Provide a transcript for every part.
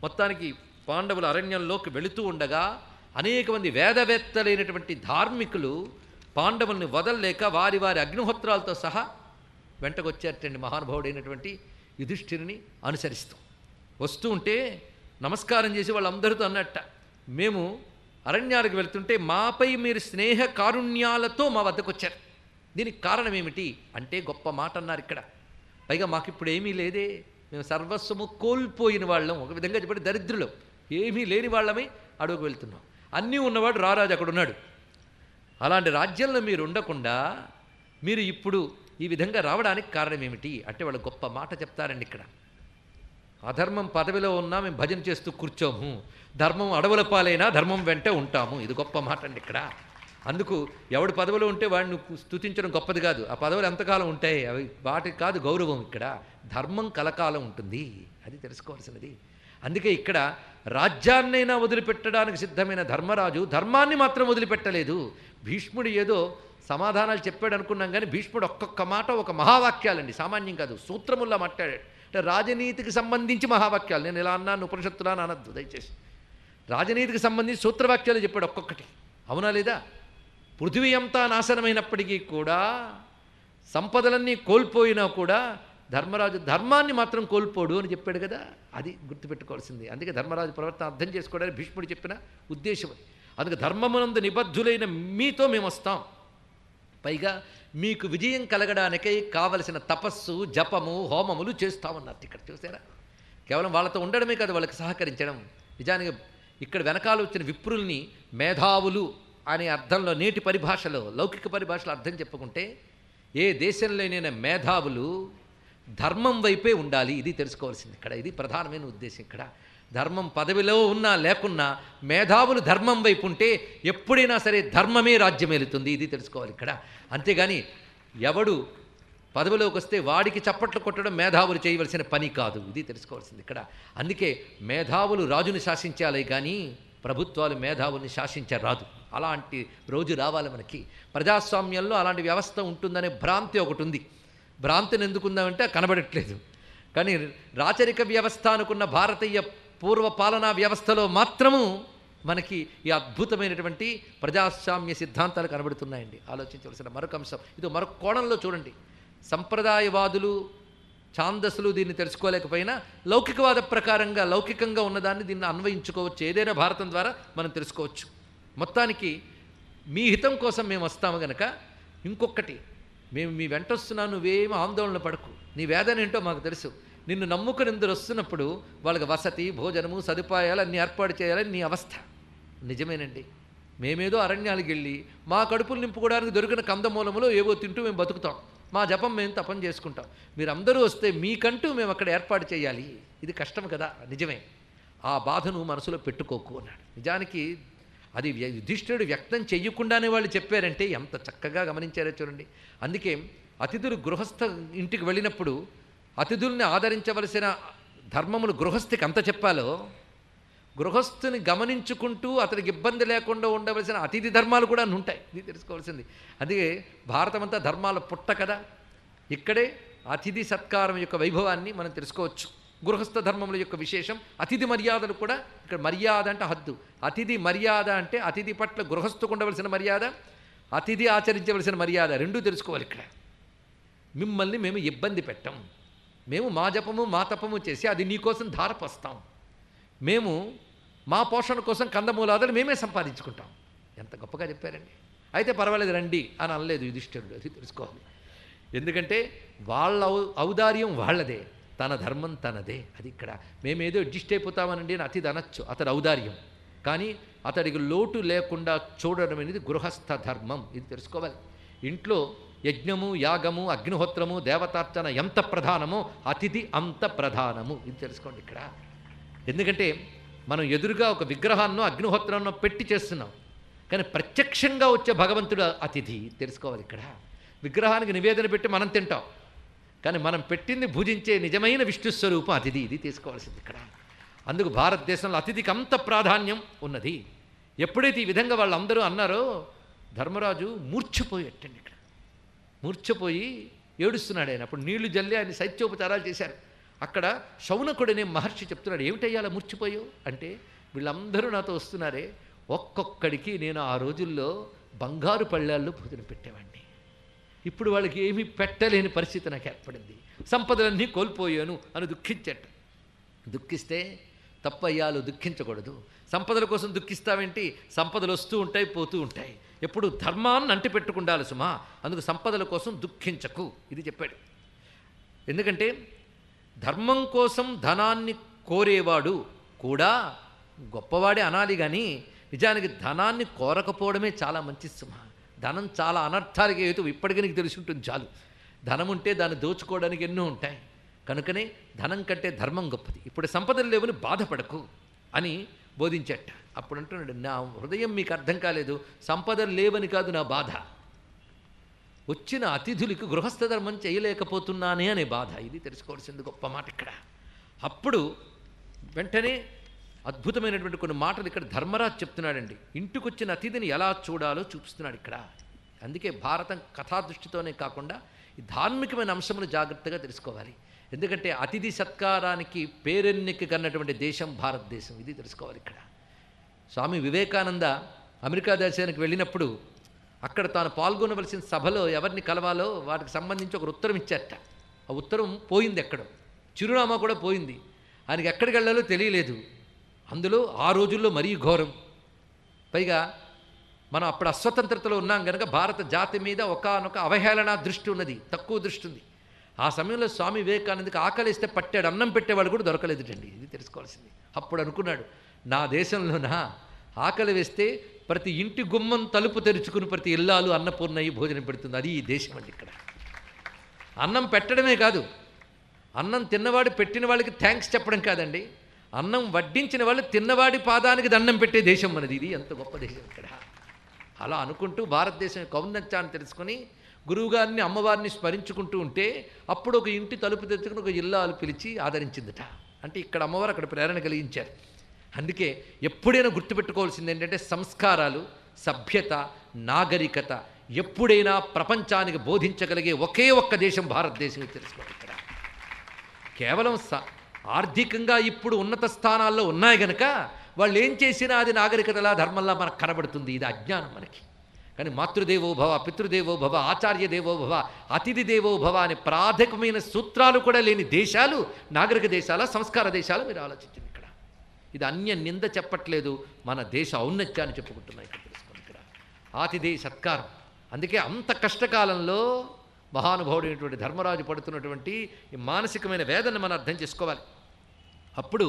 మొత్తానికి పాండవులు అరణ్యంలోకి వెళుతూ ఉండగా అనేక మంది వేదవేత్తలైనటువంటి ధార్మికులు పాండవుల్ని వదలలేక వారి వారి అగ్నిహోత్రాలతో సహా వెంటకొచ్చారటండి మహానుభావుడైనటువంటి యుధిష్ఠిరుని అనుసరిస్తూ వస్తూ ఉంటే నమస్కారం చేసి వాళ్ళందరితో అన్నట్ట మేము అరణ్యాలకు వెళ్తుంటే మాపై మీరు స్నేహ కారుణ్యాలతో మా వద్దకు వచ్చారు దీనికి కారణం ఏమిటి అంటే గొప్ప మాట అన్నారు ఇక్కడ పైగా మాకు ఇప్పుడు ఏమీ లేదే మేము సర్వస్వము కోల్పోయిన వాళ్ళం ఒక విధంగా చెప్పండి దరిద్రులం ఏమీ లేని వాళ్ళమై అడుగు వెళ్తున్నాం అన్నీ ఉన్నవాడు రారాజు అక్కడ ఉన్నాడు అలాంటి రాజ్యంలో మీరు ఉండకుండా మీరు ఇప్పుడు ఈ విధంగా రావడానికి కారణం ఏమిటి అంటే వాళ్ళు గొప్ప మాట చెప్తారండి ఇక్కడ అధర్మం పదవిలో ఉన్నా మేము భజన చేస్తూ కూర్చోము ధర్మం అడవుల పాలైనా ధర్మం వెంటే ఉంటాము ఇది గొప్ప మాట అండి ఇక్కడ అందుకు ఎవడు పదవిలో ఉంటే వాడిని స్తుతించడం గొప్పది కాదు ఆ పదవులు ఎంతకాలం ఉంటాయి అవి వాటికి కాదు గౌరవం ఇక్కడ ధర్మం కలకాలం ఉంటుంది అది తెలుసుకోవాల్సినది అందుకే ఇక్కడ రాజ్యాన్నైనా వదిలిపెట్టడానికి సిద్ధమైన ధర్మరాజు ధర్మాన్ని మాత్రం వదిలిపెట్టలేదు భీష్ముడు ఏదో సమాధానాలు చెప్పాడు అనుకున్నాం కానీ భీష్ముడు ఒక్కొక్క మాట ఒక మహావాక్యాలండి సామాన్యం కాదు సూత్రముల్లా మాట్లాడాడు అంటే రాజనీతికి సంబంధించి మహావాక్యాలు నేను ఇలా అన్నాను ఉపనిషత్తులా అని అనద్దు దయచేసి రాజనీతికి సంబంధించి సూత్రవాక్యాలు చెప్పాడు ఒక్కొక్కటి అవునా లేదా పృథివీ అంతా నాశనమైనప్పటికీ కూడా సంపదలన్నీ కోల్పోయినా కూడా ధర్మరాజు ధర్మాన్ని మాత్రం కోల్పోడు అని చెప్పాడు కదా అది గుర్తుపెట్టుకోవాల్సింది అందుకే ధర్మరాజు ప్రవర్తన అర్థం చేసుకోవడానికి భీష్ముడు చెప్పిన ఉద్దేశం అది అందుకే ధర్మమునందు నిబద్ధులైన మీతో మేము వస్తాం పైగా మీకు విజయం కలగడానికై కావలసిన తపస్సు జపము హోమములు చేస్తామన్నారు ఇక్కడ చూసారా కేవలం వాళ్ళతో ఉండడమే కాదు వాళ్ళకి సహకరించడం నిజానికి ఇక్కడ వెనకాల వచ్చిన విప్రుల్ని మేధావులు అనే అర్థంలో నేటి పరిభాషలో లౌకిక పరిభాషలో అర్థం చెప్పుకుంటే ఏ దేశంలోనైనా మేధావులు ధర్మం వైపే ఉండాలి ఇది తెలుసుకోవాల్సింది ఇక్కడ ఇది ప్రధానమైన ఉద్దేశం ఇక్కడ ధర్మం పదవిలో ఉన్నా లేకున్నా మేధావులు ధర్మం వైపు ఉంటే ఎప్పుడైనా సరే ధర్మమే రాజ్యమేలుతుంది ఇది తెలుసుకోవాలి ఇక్కడ అంతేగాని ఎవడు పదవిలోకి వస్తే వాడికి చప్పట్లు కొట్టడం మేధావులు చేయవలసిన పని కాదు ఇది తెలుసుకోవాల్సింది ఇక్కడ అందుకే మేధావులు రాజుని శాసించాలి కానీ ప్రభుత్వాలు మేధావుల్ని శాసించరాదు అలాంటి రోజు రావాలి మనకి ప్రజాస్వామ్యంలో అలాంటి వ్యవస్థ ఉంటుందనే భ్రాంతి ఒకటి ఉంది భ్రాంతిని ఎందుకుందామంటే కనబడట్లేదు కానీ రాచరిక వ్యవస్థ అనుకున్న భారతీయ పూర్వ పాలనా వ్యవస్థలో మాత్రము మనకి ఈ అద్భుతమైనటువంటి ప్రజాస్వామ్య సిద్ధాంతాలు కనబడుతున్నాయండి ఆలోచించవలసిన మరొక అంశం ఇది మరొక కోణంలో చూడండి సంప్రదాయవాదులు ఛాందస్సులు దీన్ని తెలుసుకోలేకపోయినా లౌకికవాద ప్రకారంగా లౌకికంగా ఉన్నదాన్ని దీన్ని అన్వయించుకోవచ్చు ఏదైనా భారతం ద్వారా మనం తెలుసుకోవచ్చు మొత్తానికి మీ హితం కోసం మేము వస్తాము గనక ఇంకొకటి మేము మీ వెంట వస్తున్నా నువ్వేం ఆందోళన పడకు నీ వేదన ఏంటో మాకు తెలుసు నిన్ను నమ్ముకుని ఇందరు వస్తున్నప్పుడు వాళ్ళకి వసతి భోజనము సదుపాయాలు అన్నీ ఏర్పాటు చేయాలని నీ అవస్థ నిజమేనండి మేమేదో అరణ్యాలకు వెళ్ళి మా కడుపులు నింపుకోవడానికి దొరికిన కందమూలములో ఏవో తింటూ మేము బతుకుతాం మా జపం మేము తపం చేసుకుంటాం మీరందరూ వస్తే మీకంటూ మేము అక్కడ ఏర్పాటు చేయాలి ఇది కష్టం కదా నిజమే ఆ బాధను మనసులో పెట్టుకోకు అన్నాడు నిజానికి అది వ్య- యుధిష్ఠిరుడు వ్యక్తం చెయ్యకుండానే వాళ్ళు చెప్పారంటే ఎంత చక్కగా గమనించారో చూడండి అందుకే అతిథులు గృహస్థ ఇంటికి వెళ్ళినప్పుడు అతిథుల్ని ఆదరించవలసిన ధర్మములు గృహస్థికి అంత చెప్పాలో గృహస్థుని గమనించుకుంటూ అతనికి ఇబ్బంది లేకుండా ఉండవలసిన అతిథి ధర్మాలు కూడా అన్ని ఉంటాయి ఇది తెలుసుకోవాల్సింది అందుకే భారతం అంతా ధర్మాల పుట్ట కదా ఇక్కడే అతిథి సత్కారం యొక్క వైభవాన్ని మనం తెలుసుకోవచ్చు గృహస్థ ధర్మముల యొక్క విశేషం అతిథి మర్యాదలు కూడా ఇక్కడ మర్యాద అంటే హద్దు అతిథి మర్యాద అంటే అతిథి పట్ల గృహస్థుకు ఉండవలసిన మర్యాద అతిథి ఆచరించవలసిన మర్యాద రెండూ తెలుసుకోవాలి ఇక్కడ మిమ్మల్ని మేము ఇబ్బంది పెట్టం మేము మా జపము మా తపము చేసి అది నీకోసం ధారపోస్తాం మేము మా పోషణ కోసం కందమూలాదులు మేమే సంపాదించుకుంటాం ఎంత గొప్పగా చెప్పారండి అయితే పర్వాలేదు రండి అని అనలేదు యుధిష్ఠిరుడు అది తెలుసుకోవాలి ఎందుకంటే వాళ్ళ ఔ- ఔదార్యం వాళ్ళదే తన ధర్మం తనదే అది ఇక్కడ మేమేదో అడ్జస్ట్ అయిపోతామనండి అని అతిథి అనొచ్చు అతడి ఔదార్యం కానీ అతడికి లోటు లేకుండా చూడడం అనేది గృహస్థ ధర్మం ఇది తెలుసుకోవాలి ఇంట్లో యజ్ఞము యాగము అగ్నిహోత్రము దేవతార్చన ఎంత ప్రధానమో అతిథి అంత ప్రధానము ఇది తెలుసుకోండి ఇక్కడ ఎందుకంటే మనం ఎదురుగా ఒక విగ్రహాన్నో అగ్నిహోత్రాన్నో పెట్టి చేస్తున్నాం కానీ ప్రత్యక్షంగా వచ్చే భగవంతుడు అతిథి తెలుసుకోవాలి ఇక్కడ విగ్రహానికి నివేదన పెట్టి మనం తింటాం కానీ మనం పెట్టింది భుజించే నిజమైన విష్ణు స్వరూపం అతిథి ఇది తీసుకోవాల్సింది ఇక్కడ అందుకు భారతదేశంలో అతిథికి అంత ప్రాధాన్యం ఉన్నది ఎప్పుడైతే ఈ విధంగా వాళ్ళందరూ అన్నారో ధర్మరాజు మూర్ఛపోయేటండి ఇక్కడ మూర్ఛపోయి ఏడుస్తున్నాడు ఆయన అప్పుడు నీళ్లు జల్లి ఆయన శైత్యోపచారాలు చేశారు అక్కడ శౌనకుడనే మహర్షి చెప్తున్నాడు ఏమిటయ్యా అలా మూర్చిపోయావు అంటే వీళ్ళందరూ నాతో వస్తున్నారే ఒక్కొక్కడికి నేను ఆ రోజుల్లో బంగారు పళ్ళాల్లో భోజనం పెట్టేవాడిని ఇప్పుడు వాళ్ళకి ఏమీ పెట్టలేని పరిస్థితి నాకు ఏర్పడింది సంపదలన్నీ కోల్పోయాను అని దుఃఖించట దుఃఖిస్తే తప్పయ్యాలు దుఃఖించకూడదు సంపదల కోసం దుఃఖిస్తావేంటి సంపదలు వస్తూ ఉంటాయి పోతూ ఉంటాయి ఎప్పుడు ధర్మాన్ని అంటిపెట్టుకుండాలి సుమా అందుకు సంపదల కోసం దుఃఖించకు ఇది చెప్పాడు ఎందుకంటే ధర్మం కోసం ధనాన్ని కోరేవాడు కూడా గొప్పవాడే అనాలి కానీ నిజానికి ధనాన్ని కోరకపోవడమే చాలా మంచి సుమ ధనం చాలా అనర్థాలకి హేతు ఇప్పటికీ నీకు తెలిసి ఉంటుంది చాలు ధనం ఉంటే దాన్ని దోచుకోవడానికి ఎన్నో ఉంటాయి కనుకనే ధనం కంటే ధర్మం గొప్పది ఇప్పుడు సంపదలు లేవని బాధపడకు అని బోధించట అప్పుడు అంటున్నాడు నా హృదయం మీకు అర్థం కాలేదు సంపదలు లేవని కాదు నా బాధ వచ్చిన అతిథులకు గృహస్థ ధర్మం చేయలేకపోతున్నానే అనే బాధ ఇది తెలుసుకోవాల్సింది గొప్ప మాట ఇక్కడ అప్పుడు వెంటనే అద్భుతమైనటువంటి కొన్ని మాటలు ఇక్కడ ధర్మరాజు చెప్తున్నాడండి ఇంటికొచ్చిన అతిథిని ఎలా చూడాలో చూపిస్తున్నాడు ఇక్కడ అందుకే భారతం కథాదృష్టితోనే కాకుండా ఈ ధార్మికమైన అంశములు జాగ్రత్తగా తెలుసుకోవాలి ఎందుకంటే అతిథి సత్కారానికి పేరెన్నిక కన్నటువంటి దేశం భారతదేశం ఇది తెలుసుకోవాలి ఇక్కడ స్వామి వివేకానంద అమెరికా దేశానికి వెళ్ళినప్పుడు అక్కడ తాను పాల్గొనవలసిన సభలో ఎవరిని కలవాలో వాటికి సంబంధించి ఒక ఉత్తరం ఇచ్చారట ఆ ఉత్తరం పోయింది ఎక్కడో చిరునామా కూడా పోయింది ఆయనకి ఎక్కడికి వెళ్ళాలో తెలియలేదు అందులో ఆ రోజుల్లో మరీ ఘోరం పైగా మనం అప్పుడు అస్వతంత్రతలో ఉన్నాం కనుక భారత జాతి మీద ఒకనొక అవహేళన దృష్టి ఉన్నది తక్కువ దృష్టి ఉంది ఆ సమయంలో స్వామి వివేకానందకి ఆకలిస్తే పట్టాడు అన్నం పెట్టేవాడు కూడా దొరకలేదుటండి ఇది తెలుసుకోవాల్సింది అప్పుడు అనుకున్నాడు నా దేశంలోనా ఆకలి వేస్తే ప్రతి ఇంటి గుమ్మం తలుపు తెరుచుకుని ప్రతి ఇల్లాలు అన్నపూర్ణయ్యి భోజనం పెడుతుంది అది ఈ దేశం అండి ఇక్కడ అన్నం పెట్టడమే కాదు అన్నం తిన్నవాడు పెట్టిన వాళ్ళకి థ్యాంక్స్ చెప్పడం కాదండి అన్నం వడ్డించిన వాళ్ళు తిన్నవాడి పాదానికి దండం పెట్టే దేశం మనది ఇది ఎంత గొప్ప దేశం ఇక్కడ అలా అనుకుంటూ భారతదేశం యొక్క ఔన్నత్యాన్ని తెలుసుకొని గురువుగారిని అమ్మవారిని స్మరించుకుంటూ ఉంటే అప్పుడు ఒక ఇంటి తలుపు తెచ్చుకుని ఒక ఇల్లాలు పిలిచి ఆదరించిందట అంటే ఇక్కడ అమ్మవారు అక్కడ ప్రేరణ కలిగించారు అందుకే ఎప్పుడైనా గుర్తుపెట్టుకోవాల్సింది ఏంటంటే సంస్కారాలు సభ్యత నాగరికత ఎప్పుడైనా ప్రపంచానికి బోధించగలిగే ఒకే ఒక్క దేశం భారతదేశం ఇది తెలుసుకోవాలి ఇక్కడ కేవలం స ఆర్థికంగా ఇప్పుడు ఉన్నత స్థానాల్లో ఉన్నాయి గనక వాళ్ళు ఏం చేసినా అది నాగరికతలా ధర్మంలా మనకు కనబడుతుంది ఇది అజ్ఞానం మనకి కానీ మాతృదేవో భవ పితృదేవో భవ ఆచార్య దేవో భవ అతిథి దేవో భవ అనే ప్రాథమికమైన సూత్రాలు కూడా లేని దేశాలు నాగరిక దేశాల సంస్కార దేశాలు మీరు ఆలోచించండి ఇక్కడ ఇది అన్య నింద చెప్పట్లేదు మన దేశ ఔన్నత్యాన్ని చెప్పుకుంటున్నాయి ఇక్కడ తెలుసుకోండి ఇక్కడ ఆతిథేయ సత్కారం అందుకే అంత కష్టకాలంలో మహానుభావుడైనటువంటి ధర్మరాజు పడుతున్నటువంటి ఈ మానసికమైన వేదన మనం అర్థం చేసుకోవాలి అప్పుడు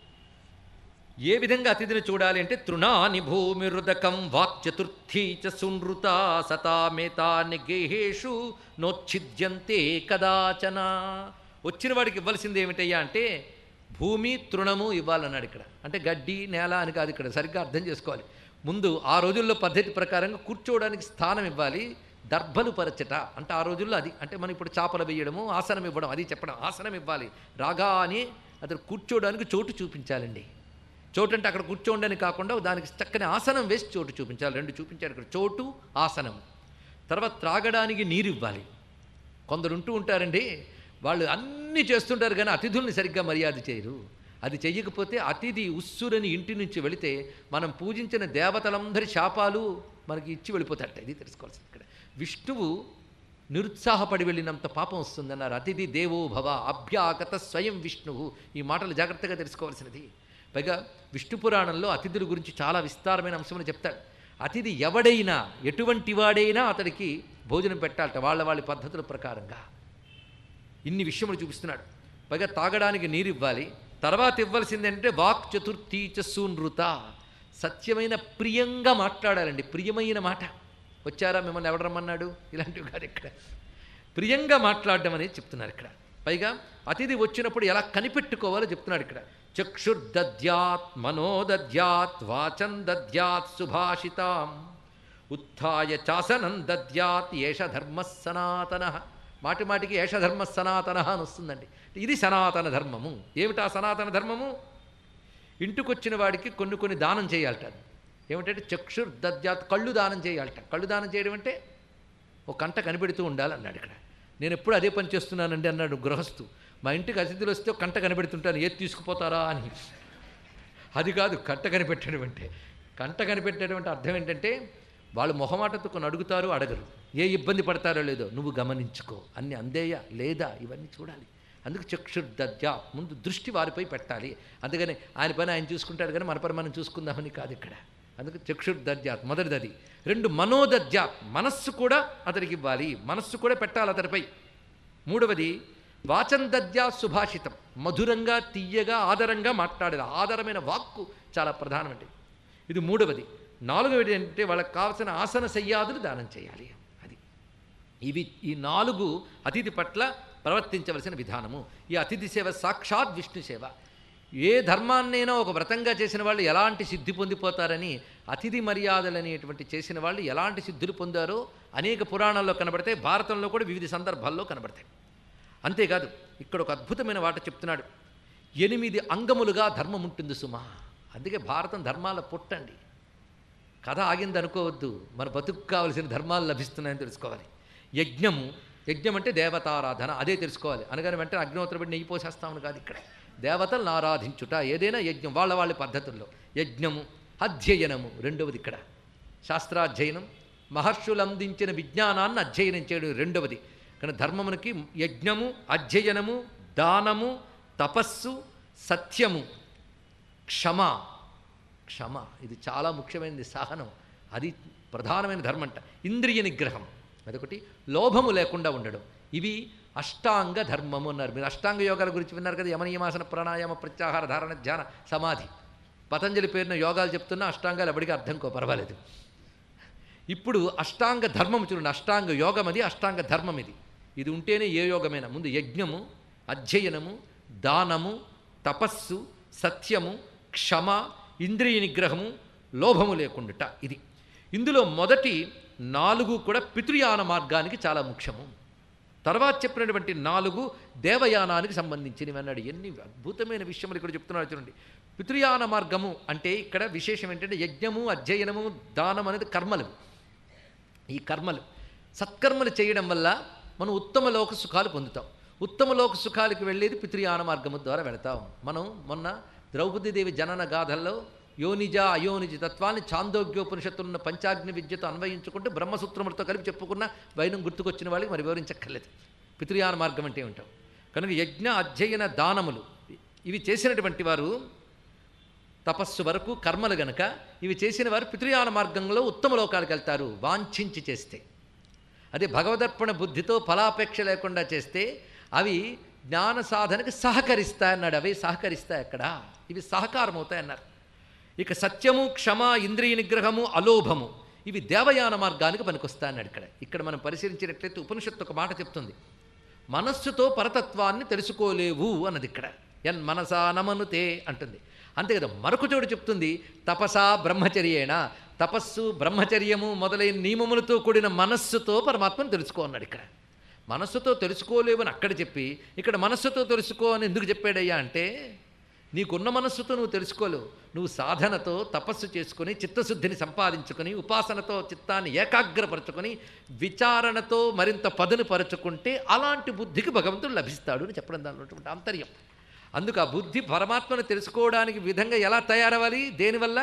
ఏ విధంగా అతిథిని చూడాలి అంటే తృణాని భూమిరుదకం వాక్చతుర్థీ చ సునృత సతామేతాని గేహేషు నోచ్ఛిద్యంతే కదాచన వచ్చిన వాడికి ఇవ్వాల్సింది ఏమిటయ్యా అంటే భూమి తృణము ఇవ్వాలన్నాడు ఇక్కడ అంటే గడ్డి నేల అని కాదు ఇక్కడ సరిగ్గా అర్థం చేసుకోవాలి ముందు ఆ రోజుల్లో పద్ధతి ప్రకారంగా కూర్చోవడానికి స్థానం ఇవ్వాలి దర్భలు పరచట అంటే ఆ రోజుల్లో అది అంటే మనం ఇప్పుడు చాపలు వేయడము ఆసనం ఇవ్వడం అది చెప్పడం ఆసనం ఇవ్వాలి రాగా అని అతను కూర్చోవడానికి చోటు చూపించాలండి చోటు అంటే అక్కడ కూర్చోండని కాకుండా దానికి చక్కని ఆసనం వేసి చోటు చూపించాలి రెండు చూపించాడు ఇక్కడ చోటు ఆసనం తర్వాత త్రాగడానికి నీరు ఇవ్వాలి కొందరు ఉంటూ ఉంటారండి వాళ్ళు అన్నీ చేస్తుంటారు కానీ అతిథుల్ని సరిగ్గా మర్యాద చేయరు అది చెయ్యకపోతే అతిథి ఉస్సురని ఇంటి నుంచి వెళితే మనం పూజించిన దేవతలందరి శాపాలు మనకి ఇచ్చి వెళ్ళిపోతారట ఇది తెలుసుకోవాల్సింది ఇక్కడ విష్ణువు నిరుత్సాహపడి వెళ్ళినంత పాపం వస్తుందన్నారు అతిథి దేవో భవ అభ్యాగత స్వయం విష్ణువు ఈ మాటలు జాగ్రత్తగా తెలుసుకోవాల్సినది పైగా విష్ణు పురాణంలో అతిథుల గురించి చాలా విస్తారమైన అంశములు చెప్తాడు అతిథి ఎవడైనా ఎటువంటి వాడైనా అతడికి భోజనం పెట్టాలట వాళ్ళ వాళ్ళ పద్ధతుల ప్రకారంగా ఇన్ని విషయములు చూపిస్తున్నాడు పైగా తాగడానికి నీరు ఇవ్వాలి తర్వాత ఇవ్వాల్సింది ఏంటంటే వాక్ చతుర్థీ చ సూనృత సత్యమైన ప్రియంగా మాట్లాడాలండి ప్రియమైన మాట వచ్చారా మిమ్మల్ని ఎవడు రమ్మన్నాడు ఇలాంటివి కాదు ఇక్కడ ప్రియంగా మాట్లాడడం అనేది చెప్తున్నారు ఇక్కడ పైగా అతిథి వచ్చినప్పుడు ఎలా కనిపెట్టుకోవాలో చెప్తున్నాడు ఇక్కడ చక్షుర్దద్యాత్ మనోదద్యాత్ వాచం దద్యాత్ సుభాషితాం ఉత్థాయ చాసనం దద్యాత్ ఏష ధర్మ సనాతన మాటి మాటికి ఏష ధర్మ సనాతన అని వస్తుందండి ఇది సనాతన ధర్మము ఏమిటా సనాతన ధర్మము ఇంటికొచ్చిన వాడికి కొన్ని కొన్ని దానం చేయాలట ఏమిటంటే చక్షుర్ దద్యాత్ కళ్ళు దానం చేయాలట కళ్ళు దానం చేయడం అంటే ఒక కంట కనిపెడుతూ ఉండాలి అన్నాడు ఇక్కడ నేను ఎప్పుడు అదే పని చేస్తున్నానండి అన్నాడు గృహస్థు మా ఇంటికి అతిథులు వస్తే ఒక కంట కనిపెడుతుంటాను ఏది తీసుకుపోతారా అని అది కాదు కంట కనిపెట్టడం అంటే కంట కనిపెట్టడం అంటే అర్థం ఏంటంటే వాళ్ళు మొహమాటతో కొన్ని అడుగుతారు అడగరు ఏ ఇబ్బంది పడతారో లేదో నువ్వు గమనించుకో అన్ని అందేయా లేదా ఇవన్నీ చూడాలి అందుకు చక్షుర్దద్య ముందు దృష్టి వారిపై పెట్టాలి అందుకని ఆయన పని ఆయన చూసుకుంటాడు కానీ మన పని మనం చూసుకుందామని కాదు ఇక్కడ అందుకు చక్షుర్దద్యాత్ మొదటిది అది రెండు మనోదద్యాత్ మనస్సు కూడా అతనికి ఇవ్వాలి మనస్సు కూడా పెట్టాలి అతనిపై మూడవది వాచందద్యా సుభాషితం మధురంగా తీయగా ఆదరంగా మాట్లాడేది ఆదరమైన వాక్కు చాలా ప్రధానమండి ఇది మూడవది నాలుగవది ఏంటంటే వాళ్ళకి కావలసిన ఆసన సయ్యాదులు దానం చేయాలి అది ఇవి ఈ నాలుగు అతిథి పట్ల ప్రవర్తించవలసిన విధానము ఈ అతిథి సేవ సాక్షాత్ విష్ణు సేవ ఏ ధర్మాన్నైనా ఒక వ్రతంగా చేసిన వాళ్ళు ఎలాంటి సిద్ధి పొందిపోతారని అతిథి మర్యాదలు అనేటువంటి చేసిన వాళ్ళు ఎలాంటి సిద్ధులు పొందారో అనేక పురాణాల్లో కనబడతాయి భారతంలో కూడా వివిధ సందర్భాల్లో కనబడతాయి అంతేకాదు ఇక్కడ ఒక అద్భుతమైన వాట చెప్తున్నాడు ఎనిమిది అంగములుగా ధర్మం ఉంటుంది సుమా అందుకే భారతం ధర్మాల పుట్టండి కథ ఆగింది అనుకోవద్దు మన బతుకు కావలసిన ధర్మాలు లభిస్తున్నాయని తెలుసుకోవాలి యజ్ఞము యజ్ఞం అంటే దేవతారాధన అదే తెలుసుకోవాలి అనగానే వెంటనే అగ్నిహోత్రపడి నెయ్యి పోసేస్తామని కాదు ఇక్కడ దేవతలను ఆరాధించుట ఏదైనా యజ్ఞం వాళ్ళ వాళ్ళ పద్ధతుల్లో యజ్ఞము అధ్యయనము రెండవది ఇక్కడ శాస్త్రాధ్యయనం మహర్షులు అందించిన విజ్ఞానాన్ని అధ్యయనం చేయడం రెండవది కానీ ధర్మమునికి యజ్ఞము అధ్యయనము దానము తపస్సు సత్యము క్షమ క్షమ ఇది చాలా ముఖ్యమైనది సహనం అది ప్రధానమైన ధర్మం అంట ఇంద్రియ నిగ్రహం అదొకటి లోభము లేకుండా ఉండడం ఇవి అష్టాంగ ధర్మము అన్నారు మీరు అష్టాంగ యోగాల గురించి విన్నారు కదా యమనియమాసన ప్రాణాయామ ప్రత్యాహార ధారణ ధ్యాన సమాధి పతంజలి పేరున యోగాలు చెప్తున్నా అష్టాంగాలు ఎవరికి అర్థం కో పర్వాలేదు ఇప్పుడు అష్టాంగ ధర్మం చూడండి అష్టాంగ యోగం అది అష్టాంగ ధర్మం ఇది ఇది ఉంటేనే ఏ యోగమైనా ముందు యజ్ఞము అధ్యయనము దానము తపస్సు సత్యము క్షమ ఇంద్రియ నిగ్రహము లోభము లేకుండుట ఇది ఇందులో మొదటి నాలుగు కూడా పితృయాన మార్గానికి చాలా ముఖ్యము తర్వాత చెప్పినటువంటి నాలుగు దేవయానానికి సంబంధించినవి అన్నాడు ఎన్ని అద్భుతమైన విషయములు ఇక్కడ చెప్తున్నాడు చూడండి పితృయాన మార్గము అంటే ఇక్కడ విశేషం ఏంటంటే యజ్ఞము అధ్యయనము దానం అనేది కర్మలు ఈ కర్మలు సత్కర్మలు చేయడం వల్ల మనం ఉత్తమ లోక సుఖాలు పొందుతాం ఉత్తమ లోక సుఖాలకు వెళ్ళేది పితృయాన మార్గము ద్వారా వెళతాం మనం మొన్న ద్రౌపదీదేవి జనన గాథల్లో యోనిజ అయోనిజ తత్వాన్ని చాందోగ్యోపనిషత్తున్న పంచాగ్ని విద్యతో అన్వయించుకుంటూ బ్రహ్మసూత్రములతో కలిపి చెప్పుకున్న వైనం గుర్తుకొచ్చిన వాళ్ళకి మరి వివరించక్కర్లేదు పితృయాన మార్గం అంటే ఉంటాం కనుక యజ్ఞ అధ్యయన దానములు ఇవి చేసినటువంటి వారు తపస్సు వరకు కర్మలు గనక ఇవి చేసిన వారు పితృయాన మార్గంలో ఉత్తమ లోకాలకు వెళ్తారు వాంఛించి చేస్తే అదే భగవదర్పణ బుద్ధితో ఫలాపేక్ష లేకుండా చేస్తే అవి జ్ఞాన సాధనకి సహకరిస్తాయన్నాడు అవి సహకరిస్తాయి అక్కడ ఇవి సహకారం అవుతాయన్నారు ఇక సత్యము క్షమ ఇంద్రియ నిగ్రహము అలోభము ఇవి దేవయాన మార్గానికి పనికొస్తాయన్నాడు ఇక్కడ ఇక్కడ మనం పరిశీలించినట్లయితే ఉపనిషత్తు ఒక మాట చెప్తుంది మనస్సుతో పరతత్వాన్ని తెలుసుకోలేవు అన్నది ఇక్కడ ఎన్ మనసా నమనుతే అంటుంది అంతే కదా మరొక చోటు చెప్తుంది తపసా బ్రహ్మచర్యేణ తపస్సు బ్రహ్మచర్యము మొదలైన నియమములతో కూడిన మనస్సుతో పరమాత్మను తెలుసుకో అన్నాడు ఇక్కడ మనస్సుతో తెలుసుకోలేవని అక్కడ చెప్పి ఇక్కడ మనస్సుతో తెలుసుకో అని ఎందుకు చెప్పాడయ్యా అంటే నీకున్న మనస్సుతో నువ్వు తెలుసుకోలేవు నువ్వు సాధనతో తపస్సు చేసుకొని చిత్తశుద్ధిని సంపాదించుకొని ఉపాసనతో చిత్తాన్ని ఏకాగ్రపరచుకొని విచారణతో మరింత పదును పరచుకుంటే అలాంటి బుద్ధికి భగవంతుడు లభిస్తాడు అని చెప్పడం దానిలో ఉన్నటువంటి ఆంతర్యం అందుకు ఆ బుద్ధి పరమాత్మను తెలుసుకోవడానికి విధంగా ఎలా తయారవ్వాలి దేనివల్ల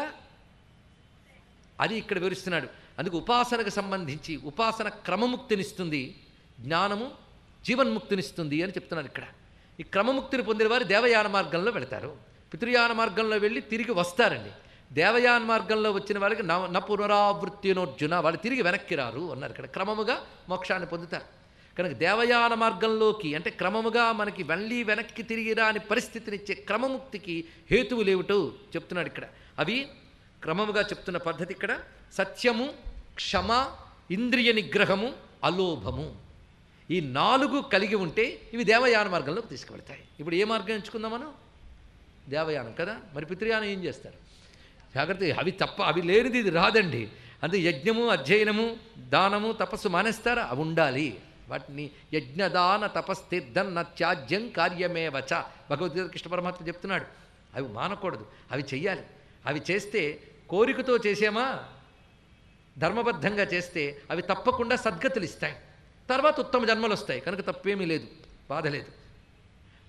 అది ఇక్కడ వివరిస్తున్నాడు అందుకు ఉపాసనకు సంబంధించి ఉపాసన క్రమముక్తినిస్తుంది జ్ఞానము జీవన్ముక్తినిస్తుంది అని చెప్తున్నాడు ఇక్కడ ఈ క్రమముక్తిని పొందిన వారు దేవయాన మార్గంలో వెళతారు పితృయాన మార్గంలో వెళ్ళి తిరిగి వస్తారండి దేవయాన మార్గంలో వచ్చిన వాళ్ళకి న న పునరావృత్తినోర్జున వాళ్ళు తిరిగి వెనక్కి రారు అన్నారు ఇక్కడ క్రమముగా మోక్షాన్ని పొందుతారు కనుక దేవయాన మార్గంలోకి అంటే క్రమముగా మనకి మళ్ళీ వెనక్కి తిరిగి రాని పరిస్థితినిచ్చే క్రమముక్తికి హేతువులు ఏమిటో చెప్తున్నాడు ఇక్కడ అవి క్రమముగా చెప్తున్న పద్ధతి ఇక్కడ సత్యము క్షమ ఇంద్రియ నిగ్రహము అలోభము ఈ నాలుగు కలిగి ఉంటే ఇవి దేవయాన మార్గంలోకి తీసుకువెళ్తాయి ఇప్పుడు ఏ మార్గం ఎంచుకుందాం మనం దేవయానం కదా మరి పితృయానం ఏం చేస్తారు జాగ్రత్త అవి తప్ప అవి లేనిది ఇది రాదండి అంటే యజ్ఞము అధ్యయనము దానము తపస్సు మానేస్తారా అవి ఉండాలి వాటిని యజ్ఞదాన తపస్తీర్థం న త్యాజ్యం కార్యమే వచ భగవద్గీత కృష్ణ పరమాత్మ చెప్తున్నాడు అవి మానకూడదు అవి చెయ్యాలి అవి చేస్తే కోరికతో చేసేమా ధర్మబద్ధంగా చేస్తే అవి తప్పకుండా సద్గతులు ఇస్తాయి తర్వాత ఉత్తమ జన్మలు వస్తాయి కనుక తప్పేమీ లేదు బాధ లేదు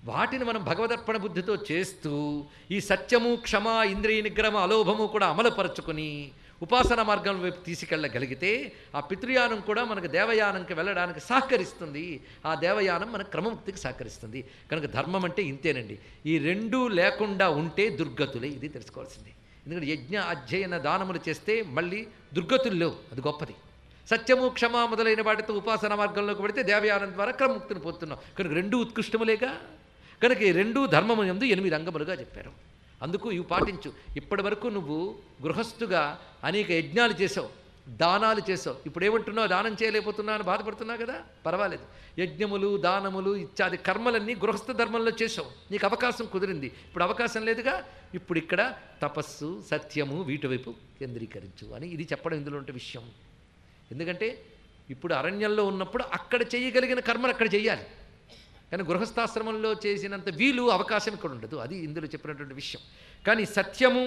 వాటిని మనం భగవదర్పణ బుద్ధితో చేస్తూ ఈ సత్యము క్షమ ఇంద్రియ నిగ్రహం అలోభము కూడా అమలుపరచుకొని ఉపాసన మార్గం వైపు తీసుకెళ్ళగలిగితే ఆ పితృయానం కూడా మనకు దేవయానంకి వెళ్ళడానికి సహకరిస్తుంది ఆ దేవయానం మన క్రమముక్తికి సహకరిస్తుంది కనుక ధర్మం అంటే ఇంతేనండి ఈ రెండూ లేకుండా ఉంటే దుర్గతులే ఇది తెలుసుకోవాల్సింది ఎందుకంటే యజ్ఞ అధ్యయన దానములు చేస్తే మళ్ళీ దుర్గతులు లేవు అది గొప్పది సత్యము క్షమ మొదలైన వాటితో ఉపాసన మార్గంలోకి పెడితే దేవయానం ద్వారా క్రమముక్తిని పొందుతున్నాం కనుక రెండు ఉత్కృష్టములేగా కనుక ఈ రెండూ ధర్మము ఎందు ఎనిమిది అంగములుగా చెప్పారు అందుకు ఇవి పాటించు ఇప్పటి వరకు నువ్వు గృహస్థుగా అనేక యజ్ఞాలు చేసావు దానాలు చేసావు ఇప్పుడు ఏమంటున్నావు దానం చేయలేకపోతున్నా అని బాధపడుతున్నావు కదా పర్వాలేదు యజ్ఞములు దానములు ఇత్యాది కర్మలన్నీ గృహస్థ ధర్మంలో చేసావు నీకు అవకాశం కుదిరింది ఇప్పుడు అవకాశం లేదుగా ఇప్పుడు ఇక్కడ తపస్సు సత్యము వీటి వైపు కేంద్రీకరించు అని ఇది చెప్పడం ఇందులో ఉంటే విషయం ఎందుకంటే ఇప్పుడు అరణ్యంలో ఉన్నప్పుడు అక్కడ చేయగలిగిన కర్మలు అక్కడ చేయాలి కానీ గృహస్థాశ్రమంలో చేసినంత వీలు అవకాశం ఇక్కడ ఉండదు అది ఇందులో చెప్పినటువంటి విషయం కానీ సత్యము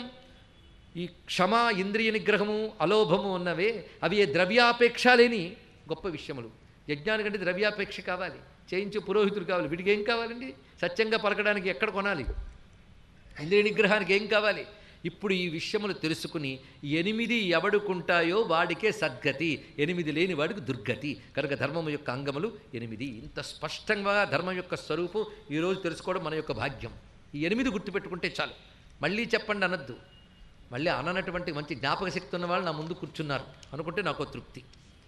ఈ క్షమ ఇంద్రియ నిగ్రహము అలోభము ఉన్నవే అవి ఏ ద్రవ్యాపేక్ష లేని గొప్ప విషయములు యజ్ఞానికంటే ద్రవ్యాపేక్ష కావాలి చేయించే పురోహితుడు కావాలి వీటికి ఏం కావాలండి సత్యంగా పలకడానికి ఎక్కడ కొనాలి ఇంద్రియ నిగ్రహానికి ఏం కావాలి ఇప్పుడు ఈ విషయములు తెలుసుకుని ఎనిమిది ఎవడుకుంటాయో వాడికే సద్గతి ఎనిమిది లేని వాడికి దుర్గతి కనుక ధర్మం యొక్క అంగములు ఎనిమిది ఇంత స్పష్టంగా ధర్మం యొక్క స్వరూపం ఈరోజు తెలుసుకోవడం మన యొక్క భాగ్యం ఈ ఎనిమిది గుర్తుపెట్టుకుంటే చాలు మళ్ళీ చెప్పండి అనద్దు మళ్ళీ అననటువంటి మంచి జ్ఞాపక శక్తి ఉన్న వాళ్ళు నా ముందు కూర్చున్నారు అనుకుంటే నాకు తృప్తి